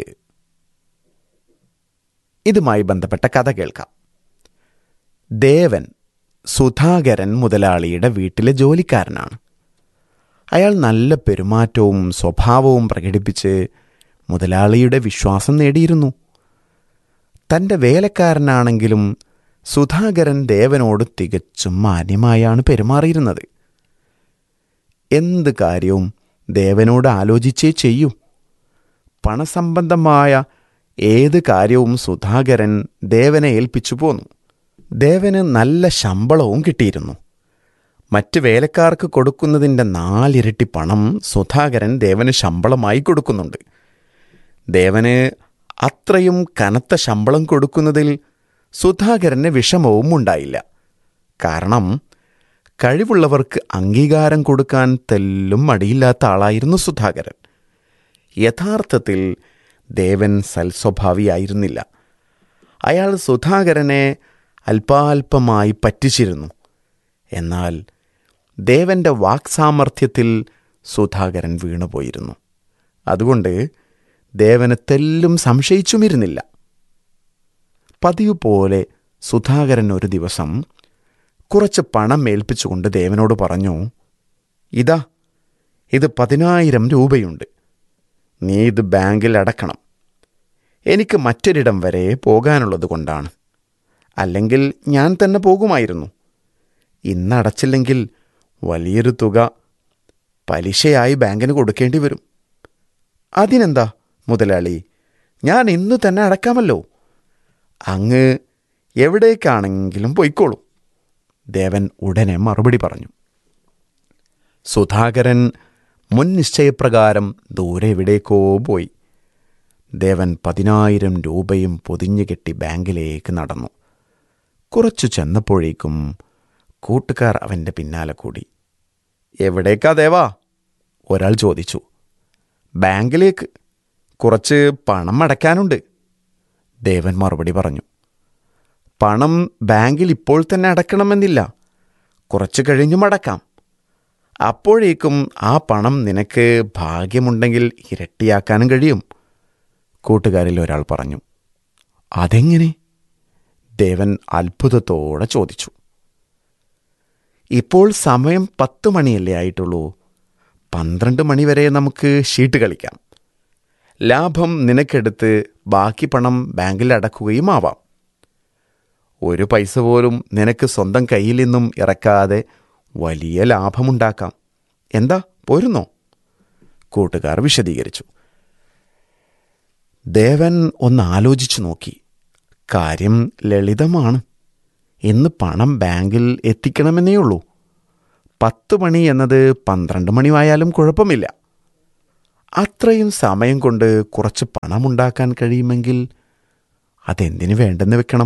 ഇതുമായി ബന്ധപ്പെട്ട കഥ കേൾക്കാം ദേവൻ സുധാകരൻ മുതലാളിയുടെ വീട്ടിലെ ജോലിക്കാരനാണ് അയാൾ നല്ല പെരുമാറ്റവും സ്വഭാവവും പ്രകടിപ്പിച്ച് മുതലാളിയുടെ വിശ്വാസം നേടിയിരുന്നു തൻ്റെ വേലക്കാരനാണെങ്കിലും സുധാകരൻ ദേവനോട് തികച്ചും മാന്യമായാണ് പെരുമാറിയിരുന്നത് എന്ത് കാര്യവും ദേവനോട് ആലോചിച്ചേ ചെയ്യൂ പണസംബന്ധമായ ഏത് കാര്യവും സുധാകരൻ ദേവനെ ഏൽപ്പിച്ചു പോന്നു ദേവന് നല്ല ശമ്പളവും കിട്ടിയിരുന്നു മറ്റ് വേലക്കാർക്ക് കൊടുക്കുന്നതിൻ്റെ നാലിരട്ടി പണം സുധാകരൻ ദേവന് ശമ്പളമായി കൊടുക്കുന്നുണ്ട് ദേവന് അത്രയും കനത്ത ശമ്പളം കൊടുക്കുന്നതിൽ സുധാകരന് വിഷമവും ഉണ്ടായില്ല കാരണം കഴിവുള്ളവർക്ക് അംഗീകാരം കൊടുക്കാൻ തെല്ലും മടിയില്ലാത്ത ആളായിരുന്നു സുധാകരൻ യഥാർത്ഥത്തിൽ ദേവൻ സൽസ്വഭാവിയായിരുന്നില്ല അയാൾ സുധാകരനെ അല്പാൽപമായി പറ്റിച്ചിരുന്നു എന്നാൽ ദേവന്റെ വാക്സാമർഥ്യത്തിൽ സുധാകരൻ വീണുപോയിരുന്നു അതുകൊണ്ട് ദേവന് തെല്ലും സംശയിച്ചുമിരുന്നില്ല പതിവ് പോലെ സുധാകരൻ ഒരു ദിവസം കുറച്ച് പണം ഏൽപ്പിച്ചുകൊണ്ട് ദേവനോട് പറഞ്ഞു ഇതാ ഇത് പതിനായിരം രൂപയുണ്ട് നീ ഇത് ബാങ്കിൽ അടക്കണം എനിക്ക് മറ്റൊരിടം വരെ പോകാനുള്ളത് കൊണ്ടാണ് അല്ലെങ്കിൽ ഞാൻ തന്നെ പോകുമായിരുന്നു ഇന്ന് അടച്ചില്ലെങ്കിൽ വലിയൊരു തുക പലിശയായി ബാങ്കിന് കൊടുക്കേണ്ടി വരും അതിനെന്താ മുതലാളി ഞാൻ ഇന്ന് തന്നെ അടക്കാമല്ലോ അങ്ങ് എവിടേക്കാണെങ്കിലും പൊയ്ക്കോളൂ ദേവൻ ഉടനെ മറുപടി പറഞ്ഞു സുധാകരൻ മുൻ നിശ്ചയപ്രകാരം ദൂരെ എവിടേക്കോ പോയി ദേവൻ പതിനായിരം രൂപയും പൊതിഞ്ഞു കെട്ടി ബാങ്കിലേക്ക് നടന്നു കുറച്ചു ചെന്നപ്പോഴേക്കും കൂട്ടുകാർ അവൻ്റെ പിന്നാലെ കൂടി എവിടേക്കാ ദേവാ ഒരാൾ ചോദിച്ചു ബാങ്കിലേക്ക് കുറച്ച് പണം അടയ്ക്കാനുണ്ട് ദേവൻ മറുപടി പറഞ്ഞു പണം ബാങ്കിൽ ഇപ്പോൾ തന്നെ അടക്കണമെന്നില്ല കുറച്ച് കഴിഞ്ഞും അടക്കാം അപ്പോഴേക്കും ആ പണം നിനക്ക് ഭാഗ്യമുണ്ടെങ്കിൽ ഇരട്ടിയാക്കാനും കഴിയും കൂട്ടുകാരിൽ ഒരാൾ പറഞ്ഞു അതെങ്ങനെ ദേവൻ അത്ഭുതത്തോടെ ചോദിച്ചു ഇപ്പോൾ സമയം പത്ത് മണിയല്ലേ ആയിട്ടുള്ളൂ പന്ത്രണ്ട് മണി വരെ നമുക്ക് ഷീട്ട് കളിക്കാം ലാഭം നിനക്കെടുത്ത് ബാക്കി പണം ബാങ്കിൽ അടക്കുകയും ആവാം ഒരു പൈസ പോലും നിനക്ക് സ്വന്തം കയ്യിൽ നിന്നും ഇറക്കാതെ വലിയ ലാഭമുണ്ടാക്കാം എന്താ പോരുന്നോ കൂട്ടുകാർ വിശദീകരിച്ചു ദേവൻ ഒന്ന് ആലോചിച്ചു നോക്കി കാര്യം ലളിതമാണ് ഇന്ന് പണം ബാങ്കിൽ എത്തിക്കണമെന്നേ ഉള്ളൂ പത്ത് മണി എന്നത് പന്ത്രണ്ട് മണിയായാലും കുഴപ്പമില്ല അത്രയും സമയം കൊണ്ട് കുറച്ച് പണമുണ്ടാക്കാൻ കഴിയുമെങ്കിൽ അതെന്തിനു വേണ്ടെന്ന് വെക്കണം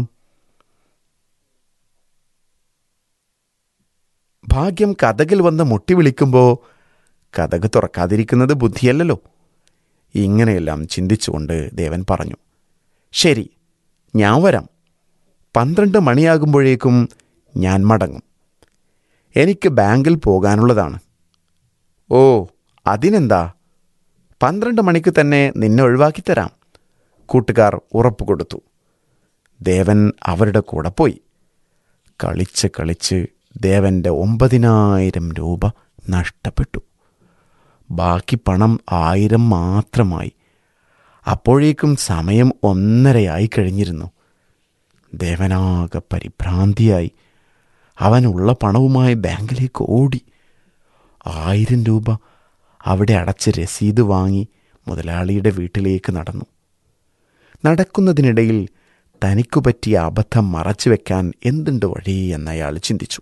ഭാഗ്യം കഥകിൽ വന്ന് മുട്ടി വിളിക്കുമ്പോൾ കഥക് തുറക്കാതിരിക്കുന്നത് ബുദ്ധിയല്ലല്ലോ ഇങ്ങനെയെല്ലാം ചിന്തിച്ചുകൊണ്ട് ദേവൻ പറഞ്ഞു ശരി ഞാൻ വരാം പന്ത്രണ്ട് മണിയാകുമ്പോഴേക്കും ഞാൻ മടങ്ങും എനിക്ക് ബാങ്കിൽ പോകാനുള്ളതാണ് ഓ അതിനെന്താ പന്ത്രണ്ട് മണിക്ക് തന്നെ നിന്നെ ഒഴിവാക്കിത്തരാം കൂട്ടുകാർ ഉറപ്പ് കൊടുത്തു ദേവൻ അവരുടെ കൂടെ പോയി കളിച്ച് കളിച്ച് ദേവൻ്റെ ഒമ്പതിനായിരം രൂപ നഷ്ടപ്പെട്ടു ബാക്കി പണം ആയിരം മാത്രമായി അപ്പോഴേക്കും സമയം ഒന്നരയായി കഴിഞ്ഞിരുന്നു ദേവനാകെ പരിഭ്രാന്തിയായി അവനുള്ള പണവുമായി ബാങ്കിലേക്ക് ഓടി ആയിരം രൂപ അവിടെ അടച്ച് രസീത് വാങ്ങി മുതലാളിയുടെ വീട്ടിലേക്ക് നടന്നു നടക്കുന്നതിനിടയിൽ തനിക്കു പറ്റിയ അബദ്ധം മറച്ചു വെക്കാൻ എന്തുണ്ട് വഴി എന്നയാൾ ചിന്തിച്ചു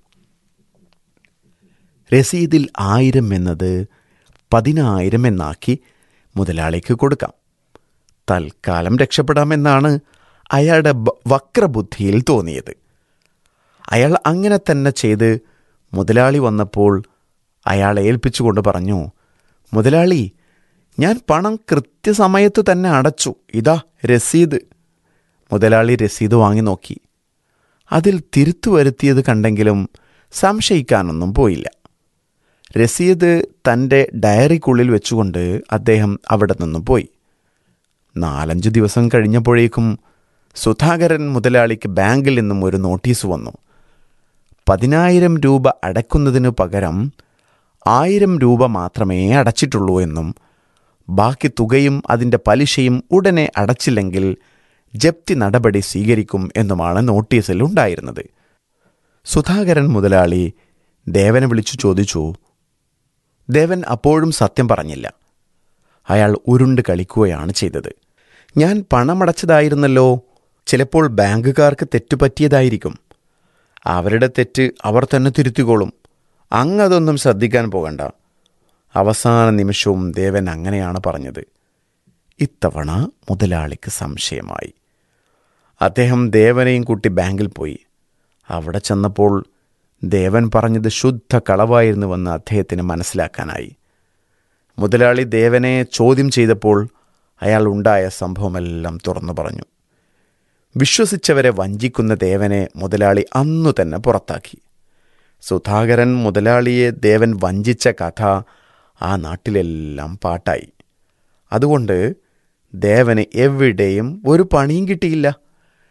രസീതിൽ ആയിരം എന്നത് പതിനായിരം എന്നാക്കി മുതലാളിക്ക് കൊടുക്കാം തൽക്കാലം രക്ഷപ്പെടാമെന്നാണ് അയാളുടെ ബ- വക്രബുദ്ധിയിൽ തോന്നിയത് അയാൾ അങ്ങനെ തന്നെ ചെയ്ത് മുതലാളി വന്നപ്പോൾ അയാളെ ഏൽപ്പിച്ചുകൊണ്ട് പറഞ്ഞു മുതലാളി ഞാൻ പണം കൃത്യസമയത്ത് തന്നെ അടച്ചു ഇതാ രസീത് മുതലാളി രസീത് വാങ്ങി നോക്കി അതിൽ തിരുത്തു വരുത്തിയത് കണ്ടെങ്കിലും സംശയിക്കാനൊന്നും പോയില്ല രസീത് തൻ്റെ ഡയറിക്കുള്ളിൽ വെച്ചുകൊണ്ട് അദ്ദേഹം അവിടെ നിന്നും പോയി നാലഞ്ച് ദിവസം കഴിഞ്ഞപ്പോഴേക്കും സുധാകരൻ മുതലാളിക്ക് ബാങ്കിൽ നിന്നും ഒരു നോട്ടീസ് വന്നു പതിനായിരം രൂപ അടയ്ക്കുന്നതിനു പകരം ആയിരം രൂപ മാത്രമേ അടച്ചിട്ടുള്ളൂ എന്നും ബാക്കി തുകയും അതിൻ്റെ പലിശയും ഉടനെ അടച്ചില്ലെങ്കിൽ ജപ്തി നടപടി സ്വീകരിക്കും എന്നുമാണ് നോട്ടീസിൽ ഉണ്ടായിരുന്നത് സുധാകരൻ മുതലാളി ദേവനെ വിളിച്ചു ചോദിച്ചു ദേവൻ അപ്പോഴും സത്യം പറഞ്ഞില്ല അയാൾ ഉരുണ്ട് കളിക്കുകയാണ് ചെയ്തത് ഞാൻ പണമടച്ചതായിരുന്നല്ലോ ചിലപ്പോൾ ബാങ്കുകാർക്ക് തെറ്റുപറ്റിയതായിരിക്കും അവരുടെ തെറ്റ് അവർ തന്നെ തിരുത്തിക്കോളും അങ്ങതൊന്നും ശ്രദ്ധിക്കാൻ പോകണ്ട അവസാന നിമിഷവും ദേവൻ അങ്ങനെയാണ് പറഞ്ഞത് ഇത്തവണ മുതലാളിക്ക് സംശയമായി അദ്ദേഹം ദേവനെയും കൂട്ടി ബാങ്കിൽ പോയി അവിടെ ചെന്നപ്പോൾ ദേവൻ പറഞ്ഞത് ശുദ്ധ കളവായിരുന്നുവെന്ന് അദ്ദേഹത്തിന് മനസ്സിലാക്കാനായി മുതലാളി ദേവനെ ചോദ്യം ചെയ്തപ്പോൾ അയാൾ ഉണ്ടായ സംഭവമെല്ലാം തുറന്നു പറഞ്ഞു വിശ്വസിച്ചവരെ വഞ്ചിക്കുന്ന ദേവനെ മുതലാളി അന്നു തന്നെ പുറത്താക്കി സുധാകരൻ മുതലാളിയെ ദേവൻ വഞ്ചിച്ച കഥ ആ നാട്ടിലെല്ലാം പാട്ടായി അതുകൊണ്ട് ദേവന് എവിടെയും ഒരു പണിയും കിട്ടിയില്ല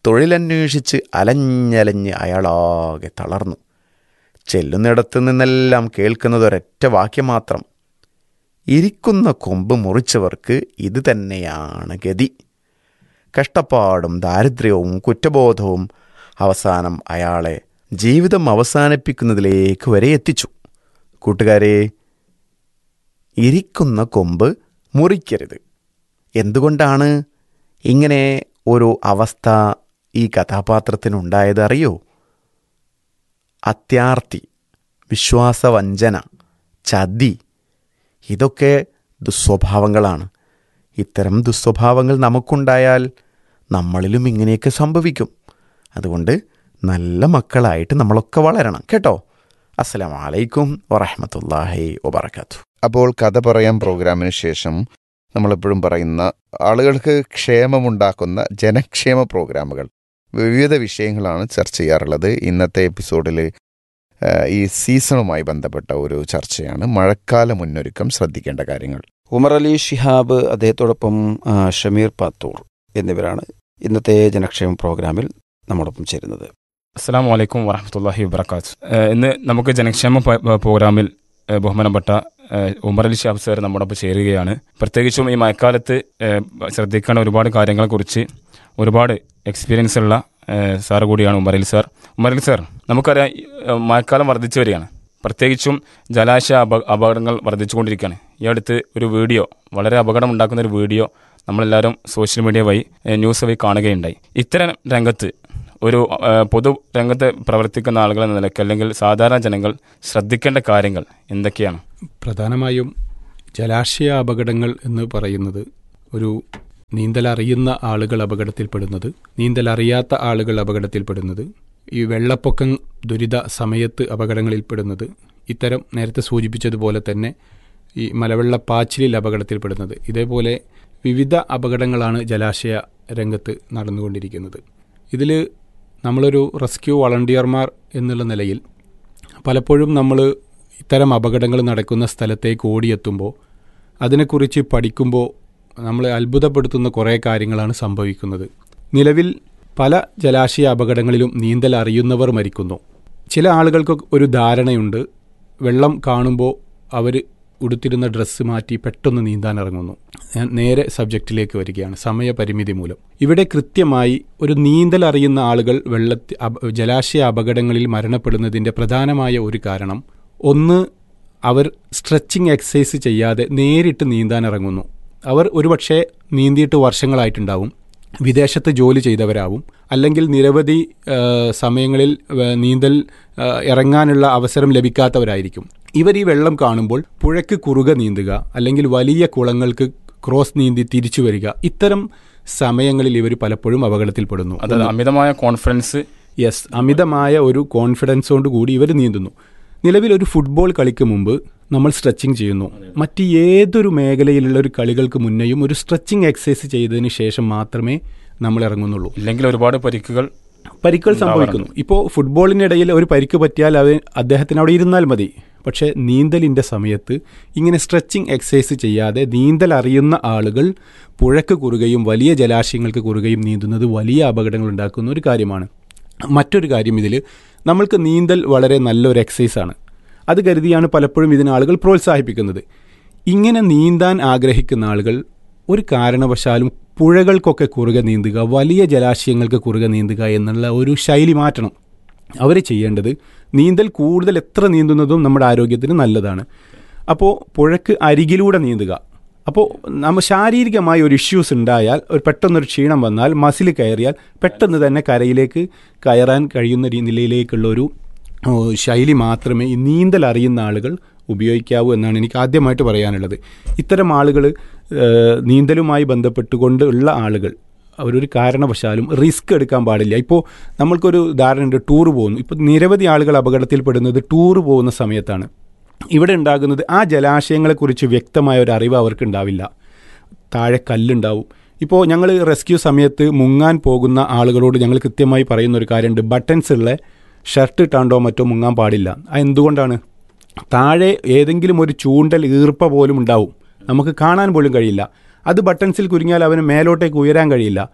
തൊഴിലന്വേഷിച്ച് അലഞ്ഞലഞ്ഞ് അയാളാകെ തളർന്നു ചെല്ലുന്നിടത്തു നിന്നെല്ലാം കേൾക്കുന്നത് ഒരൊറ്റ വാക്യം മാത്രം ഇരിക്കുന്ന കൊമ്പ് മുറിച്ചവർക്ക് ഇത് തന്നെയാണ് ഗതി കഷ്ടപ്പാടും ദാരിദ്ര്യവും കുറ്റബോധവും അവസാനം അയാളെ ജീവിതം അവസാനിപ്പിക്കുന്നതിലേക്ക് വരെ എത്തിച്ചു കൂട്ടുകാരെ ഇരിക്കുന്ന കൊമ്പ് മുറിക്കരുത് എന്തുകൊണ്ടാണ് ഇങ്ങനെ ഒരു അവസ്ഥ ഈ കഥാപാത്രത്തിനുണ്ടായത് അറിയോ അത്യാർത്തി വിശ്വാസവഞ്ചന ചതി ഇതൊക്കെ ദുസ്വഭാവങ്ങളാണ് ഇത്തരം ദുസ്വഭാവങ്ങൾ നമുക്കുണ്ടായാൽ നമ്മളിലും ഇങ്ങനെയൊക്കെ സംഭവിക്കും അതുകൊണ്ട് നല്ല മക്കളായിട്ട് നമ്മളൊക്കെ വളരണം കേട്ടോ അസ്സലാമു അലൈക്കും വറഹമത്തല്ലാഹി വബർക്കാത്തു
അപ്പോൾ കഥ പറയാം പ്രോഗ്രാമിന് ശേഷം നമ്മളെപ്പോഴും പറയുന്ന ആളുകൾക്ക് ക്ഷേമമുണ്ടാക്കുന്ന ജനക്ഷേമ പ്രോഗ്രാമുകൾ വിവിധ വിഷയങ്ങളാണ് ചർച്ച ചെയ്യാറുള്ളത് ഇന്നത്തെ എപ്പിസോഡിൽ ഈ സീസണുമായി ബന്ധപ്പെട്ട ഒരു ചർച്ചയാണ് മഴക്കാല മുന്നൊരുക്കം ശ്രദ്ധിക്കേണ്ട കാര്യങ്ങൾ
ഉമർ അലി ഷിഹാബ് അദ്ദേഹത്തോടൊപ്പം ആ, ഷമീർ പാത്തൂർ എന്നിവരാണ് ഇന്നത്തെ ജനക്ഷേമ പ്രോഗ്രാമിൽ നമ്മോടൊപ്പം ചേരുന്നത്
അസ്സാം വലൈക്കും വറഹമത്തല്ലാഹി വബർക്കാത്ത് ഇന്ന് നമുക്ക് ജനക്ഷേമ പ- പ- പ്രോഗ്രാമിൽ ഏഹ്, ബഹുമാനപ്പെട്ട ഏഹ്, ഉമർ അലി ഷാബ് സാർ നമ്മോടൊപ്പം ചേരുകയാണ് പ്രത്യേകിച്ചും ഈ മഴക്കാലത്ത് ഏഹ്, ശ്രദ്ധിക്കേണ്ട ഒരുപാട് കാര്യങ്ങളെക്കുറിച്ച് ഒരുപാട് എക്സ്പീരിയൻസ് ഉള്ള ഏഹ്, സാർ കൂടിയാണ് ഉമർ അലി സാർ ഉമർ അലി സാർ നമുക്കറിയാം ഈ, ഏഹ്, മഴക്കാലം വർദ്ധിച്ചു വരികയാണ് പ്രത്യേകിച്ചും ജലാശയ അപ അപകടങ്ങൾ വർദ്ധിച്ചുകൊണ്ടിരിക്കുകയാണ് ഈ അടുത്ത് ഒരു വീഡിയോ വളരെ അപകടം ഉണ്ടാക്കുന്ന ഒരു വീഡിയോ നമ്മളെല്ലാവരും സോഷ്യൽ മീഡിയ വഴി ഏഹ്, ന്യൂസ് വഴി കാണുകയുണ്ടായി ഇത്തരം രംഗത്ത് ഒരു ആ, പൊതു രംഗത്ത് പ്രവർത്തിക്കുന്ന ആളുകൾ എന്ന നിലയ്ക്ക് അല്ലെങ്കിൽ സാധാരണ ജനങ്ങൾ ശ്രദ്ധിക്കേണ്ട കാര്യങ്ങൾ എന്തൊക്കെയാണ്
പ്രധാനമായും ജലാശയ അപകടങ്ങൾ എന്ന് പറയുന്നത് ഒരു നീന്തലറിയുന്ന ആളുകൾ അപകടത്തിൽപ്പെടുന്നത് നീന്തലറിയാത്ത ആളുകൾ അപകടത്തിൽപ്പെടുന്നത് ഈ വെള്ളപ്പൊക്കം ദുരിത സമയത്ത് അപകടങ്ങളിൽപ്പെടുന്നത് ഇത്തരം നേരത്തെ സൂചിപ്പിച്ചതുപോലെ തന്നെ ഈ മലവെള്ളപ്പാച്ചിലിൽ അപകടത്തിൽപ്പെടുന്നത് ഇതേപോലെ വിവിധ അപകടങ്ങളാണ് ജലാശയ രംഗത്ത് നടന്നുകൊണ്ടിരിക്കുന്നത് ഇതിൽ നമ്മളൊരു റെസ്ക്യൂ വളണ്ടിയർമാർ എന്നുള്ള നിലയിൽ പലപ്പോഴും നമ്മൾ ഇത്തരം അപകടങ്ങൾ നടക്കുന്ന സ്ഥലത്തേക്ക് ഓടിയെത്തുമ്പോൾ അതിനെക്കുറിച്ച് പഠിക്കുമ്പോൾ നമ്മളെ അത്ഭുതപ്പെടുത്തുന്ന കുറേ കാര്യങ്ങളാണ് സംഭവിക്കുന്നത് നിലവിൽ പല ജലാശയ അപകടങ്ങളിലും നീന്തൽ അറിയുന്നവർ മരിക്കുന്നു ചില ആളുകൾക്ക് ഒരു ധാരണയുണ്ട് വെള്ളം കാണുമ്പോൾ അവർ ഉടുത്തിരുന്ന ഡ്രസ്സ് മാറ്റി പെട്ടെന്ന് നീന്താൻ ഇറങ്ങുന്നു ഞാൻ നേരെ സബ്ജക്റ്റിലേക്ക് വരികയാണ് സമയപരിമിതി മൂലം ഇവിടെ കൃത്യമായി ഒരു നീന്തൽ അറിയുന്ന ആളുകൾ വെള്ളത്തി അപ- ജലാശയ അപകടങ്ങളിൽ മരണപ്പെടുന്നതിൻ്റെ പ്രധാനമായ ഒരു കാരണം ഒന്ന് അവർ സ്ട്രെച്ചിങ് എക്സസൈസ് ചെയ്യാതെ നേരിട്ട് നീന്താൻ ഇറങ്ങുന്നു അവർ ഒരുപക്ഷെ നീന്തിയിട്ട് വർഷങ്ങളായിട്ടുണ്ടാവും വിദേശത്ത് ജോലി ചെയ്തവരാവും അല്ലെങ്കിൽ നിരവധി ആ, സമയങ്ങളിൽ ആ, നീന്തൽ ആ, ഇറങ്ങാനുള്ള അവസരം ലഭിക്കാത്തവരായിരിക്കും ഇവർ ഈ വെള്ളം കാണുമ്പോൾ പുഴയ്ക്ക് കുറുകെ നീന്തുക അല്ലെങ്കിൽ വലിയ കുളങ്ങൾക്ക് ക്രോസ് നീന്തി തിരിച്ചു വരിക ഇത്തരം സമയങ്ങളിൽ ഇവർ പലപ്പോഴും അപകടത്തിൽപ്പെടുന്നു
അതായത് അമിതമായ കോൺഫിഡൻസ്
യെസ് അമിതമായ ഒരു കോൺഫിഡൻസ് കൊണ്ട് കൂടി ഇവർ നീന്തുന്നു നിലവിൽ ഒരു ഫുട്ബോൾ കളിക്ക് മുമ്പ് നമ്മൾ സ്ട്രെച്ചിങ് ചെയ്യുന്നു മറ്റ് ഏതൊരു മേഖലയിലുള്ള ഒരു കളികൾക്ക് മുന്നേയും ഒരു സ്ട്രെച്ചിങ് എക്സസൈസ് ചെയ്തതിന് ശേഷം മാത്രമേ നമ്മൾ ഇറങ്ങുന്നുള്ളൂ
ഇല്ലെങ്കിൽ ഒരുപാട് പരിക്കുകൾ
പരിക്കുകൾ സംഭവിക്കുന്നു ഇപ്പോൾ ഫുട്ബോളിനിടയിൽ ഒരു പരിക്ക് പറ്റിയാൽ അത് അദ്ദേഹത്തിന് അവിടെ ഇരുന്നാൽ മതി പക്ഷേ നീന്തലിൻ്റെ സമയത്ത് ഇങ്ങനെ സ്ട്രെച്ചിങ് എക്സസൈസ് ചെയ്യാതെ നീന്തൽ അറിയുന്ന ആളുകൾ പുഴയ്ക്ക് കുറുകയും വലിയ ജലാശയങ്ങൾക്ക് കുറുകയും നീന്തുന്നത് വലിയ അപകടങ്ങൾ ഉണ്ടാക്കുന്ന ഒരു കാര്യമാണ് മറ്റൊരു കാര്യം ഇതിൽ നമ്മൾക്ക് നീന്തൽ വളരെ നല്ലൊരു എക്സസൈസാണ് അത് കരുതിയാണ് പലപ്പോഴും ഇതിന് ആളുകൾ പ്രോത്സാഹിപ്പിക്കുന്നത് ഇങ്ങനെ നീന്താൻ ആഗ്രഹിക്കുന്ന ആളുകൾ ഒരു കാരണവശാലും പുഴകൾക്കൊക്കെ കുറുകെ നീന്തുക വലിയ ജലാശയങ്ങൾക്ക് കുറുകെ നീന്തുക എന്നുള്ള ഒരു ശൈലി മാറ്റണം അവർ ചെയ്യേണ്ടത് നീന്തൽ കൂടുതൽ എത്ര നീന്തുന്നതും നമ്മുടെ ആരോഗ്യത്തിന് നല്ലതാണ് അപ്പോൾ പുഴയ്ക്ക് അരികിലൂടെ നീന്തുക അപ്പോൾ നമ്മൾ ശാരീരികമായ ഒരു ഇഷ്യൂസ് ഉണ്ടായാൽ ഒരു പെട്ടെന്നൊരു ക്ഷീണം വന്നാൽ മസിൽ കയറിയാൽ പെട്ടെന്ന് തന്നെ കരയിലേക്ക് കയറാൻ കഴിയുന്ന രീ- നിലയിലേക്കുള്ള ഒരു ഓ, ശൈലി മാത്രമേ ഈ നീന്തൽ അറിയുന്ന ആളുകൾ ഉപയോഗിക്കാവൂ എന്നാണ് എനിക്ക് ആദ്യമായിട്ട് പറയാനുള്ളത് ഇത്തരം ആളുകൾ ഏഹ്, നീന്തലുമായി ബന്ധപ്പെട്ടുകൊണ്ട് ഉള്ള ആളുകൾ അവരൊരു കാരണവശാലും റിസ്ക് എടുക്കാൻ പാടില്ല ഇപ്പോൾ നമ്മൾക്കൊരു ധാരണയുണ്ട് ടൂർ പോകുന്നു ഇപ്പോൾ നിരവധി ആളുകൾ അപകടത്തിൽപ്പെടുന്നത് ടൂർ പോകുന്ന സമയത്താണ് ഇവിടെ ഉണ്ടാകുന്നത് ആ ജലാശയങ്ങളെക്കുറിച്ച് വ്യക്തമായ ഒരു അറിവ് അവർക്ക് ഉണ്ടാവില്ല താഴെ കല്ലുണ്ടാവും ഇപ്പോൾ ഞങ്ങൾ റെസ്ക്യൂ സമയത്ത് മുങ്ങാൻ പോകുന്ന ആളുകളോട് ഞങ്ങൾ കൃത്യമായി പറയുന്ന ഒരു കാര്യമുണ്ട് ബട്ടൺസ് ഉള്ള ഷർട്ട് ഇട്ടാണ്ടോ മറ്റോ മുങ്ങാൻ പാടില്ല അത് എന്തുകൊണ്ടാണ് താഴെ ഏതെങ്കിലും ഒരു ചൂണ്ടൽ ഈർപ്പ പോലും ഉണ്ടാവും നമുക്ക് കാണാൻ പോലും കഴിയില്ല അത് ബട്ടൺസിൽ കുരുങ്ങിയാൽ അവന് മേലോട്ടേക്ക് ഉയരാൻ കഴിയില്ല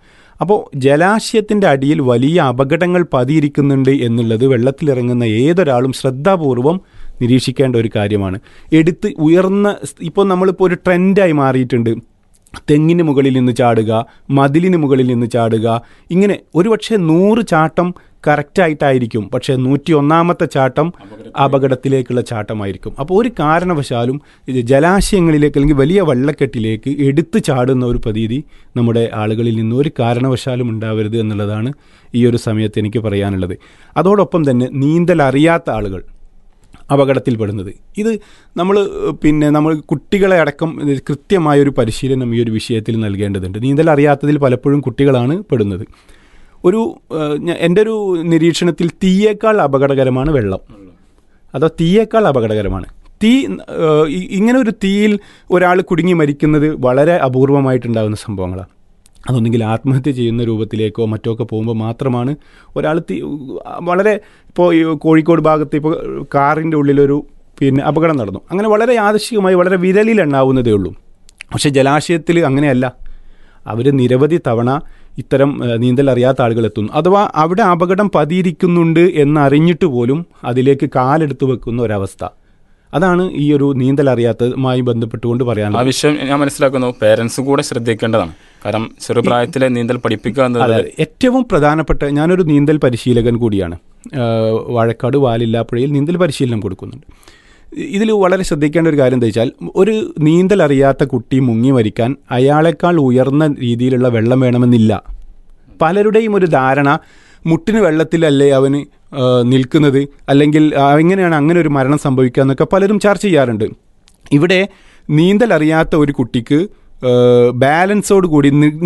അപ്പോൾ ജലാശയത്തിൻ്റെ അടിയിൽ വലിയ അപകടങ്ങൾ പതിയിരിക്കുന്നുണ്ട് എന്നുള്ളത് വെള്ളത്തിലിറങ്ങുന്ന ഏതൊരാളും ശ്രദ്ധാപൂർവം നിരീക്ഷിക്കേണ്ട ഒരു കാര്യമാണ് എടുത്ത് ഉയർന്ന ഇപ്പോൾ നമ്മളിപ്പോൾ ഒരു ട്രെൻഡായി മാറിയിട്ടുണ്ട് തെങ്ങിന് മുകളിൽ നിന്ന് ചാടുക മതിലിന് മുകളിൽ നിന്ന് ചാടുക ഇങ്ങനെ ഒരുപക്ഷെ നൂറ് ചാട്ടം കറക്റ്റായിട്ടായിരിക്കും പക്ഷേ നൂറ്റി ഒന്നാമത്തെ ചാട്ടം അപകടത്തിലേക്കുള്ള ചാട്ടമായിരിക്കും അപ്പോൾ ഒരു കാരണവശാലും ഇത് ജലാശയങ്ങളിലേക്ക് അല്ലെങ്കിൽ വലിയ വെള്ളക്കെട്ടിലേക്ക് എടുത്തു ചാടുന്ന ഒരു പ്രതീതി നമ്മുടെ ആളുകളിൽ നിന്ന് ഒരു കാരണവശാലും ഉണ്ടാവരുത് എന്നുള്ളതാണ് ഈ ഒരു സമയത്ത് എനിക്ക് പറയാനുള്ളത് അതോടൊപ്പം തന്നെ നീന്തൽ അറിയാത്ത ആളുകൾ അപകടത്തിൽപ്പെടുന്നത് ഇത് നമ്മൾ പിന്നെ നമ്മൾ കുട്ടികളെ അടക്കം ഇത് കൃത്യമായ ഒരു പരിശീലനം ഈ ഒരു വിഷയത്തിൽ നൽകേണ്ടതുണ്ട് നീന്തൽ അറിയാത്തതിൽ പലപ്പോഴും കുട്ടികളാണ് പെടുന്നത് ഒരു ഏഹ്, ഞ- എൻ്റെ ഒരു നിരീക്ഷണത്തിൽ തീയേക്കാൾ അപകടകരമാണ് വെള്ളം അതോ തീയേക്കാൾ അപകടകരമാണ് തീ ഏഹ്, ഇ- ഇങ്ങനെ ഒരു തീയിൽ ഒരാൾ കുടുങ്ങി മരിക്കുന്നത് വളരെ അപൂർവമായിട്ടുണ്ടാകുന്ന സംഭവങ്ങളാണ് അതൊന്നെങ്കിൽ ആത്മഹത്യ ചെയ്യുന്ന രൂപത്തിലേക്കോ മറ്റോ ഒക്കെ പോകുമ്പോൾ മാത്രമാണ് ഒരാൾ തീ വളരെ ഇപ്പോൾ ഈ കോഴിക്കോട് ഭാഗത്ത് ഇപ്പോൾ കാറിൻ്റെ ഉള്ളിലൊരു പിന്നെ അപകടം നടന്നു അങ്ങനെ വളരെ യാദൃശികമായി വളരെ വിരലിൽ എണ്ണാവുന്നതേ ഉള്ളൂ പക്ഷേ ജലാശയത്തിൽ അങ്ങനെയല്ല അവർ നിരവധി തവണ ഇത്തരം ഏഹ്, നീന്തൽ അറിയാത്ത ആളുകൾ എത്തുന്നു അഥവാ അവിടെ അപകടം പതിയിരിക്കുന്നുണ്ട് എന്നറിഞ്ഞിട്ട് പോലും അതിലേക്ക് കാലെടുത്ത് വെക്കുന്ന ഒരവസ്ഥ അതാണ് ഈ ഒരു നീന്തൽ അറിയാത്തതുമായി ബന്ധപ്പെട്ടുകൊണ്ട്
ആ
പറയാനുള്ളത്
വിഷയം ഞാൻ മനസ്സിലാക്കുന്നു പേരൻസ് കൂടെ ശ്രദ്ധിക്കേണ്ടതാണ് കാരണം ചെറുപ്രായത്തിലെ നീന്തൽ പഠിപ്പിക്കുക
അതെ
എന്നുള്ളത്
ഏറ്റവും പ്രധാനപ്പെട്ട ഞാനൊരു നീന്തൽ പരിശീലകൻ കൂടിയാണ് ആഹ് വാഴക്കാട് വാലില്ലാപ്പുഴയിൽ നീന്തൽ പരിശീലനം കൊടുക്കുന്നുണ്ട് ഇതിൽ വളരെ ശ്രദ്ധിക്കേണ്ട ഒരു കാര്യം എന്താ വെച്ചാൽ ഒരു നീന്തൽ അറിയാത്ത കുട്ടി മുങ്ങി മരിക്കാൻ അയാളെക്കാൾ ഉയർന്ന രീതിയിലുള്ള വെള്ളം വേണമെന്നില്ല പലരുടെയും ഒരു ധാരണ മുട്ടിന് വെള്ളത്തിലല്ലേ അവന് ആ, നിൽക്കുന്നത് അല്ലെങ്കിൽ ആ, എങ്ങനെയാണ് അങ്ങനെ ഒരു മരണം സംഭവിക്കുക എന്നൊക്കെ പലരും ചർച്ച ചെയ്യാറുണ്ട് ഇവിടെ നീന്തൽ അറിയാത്ത ഒരു കുട്ടിക്ക് ബാലൻസോട് കൂടി നി-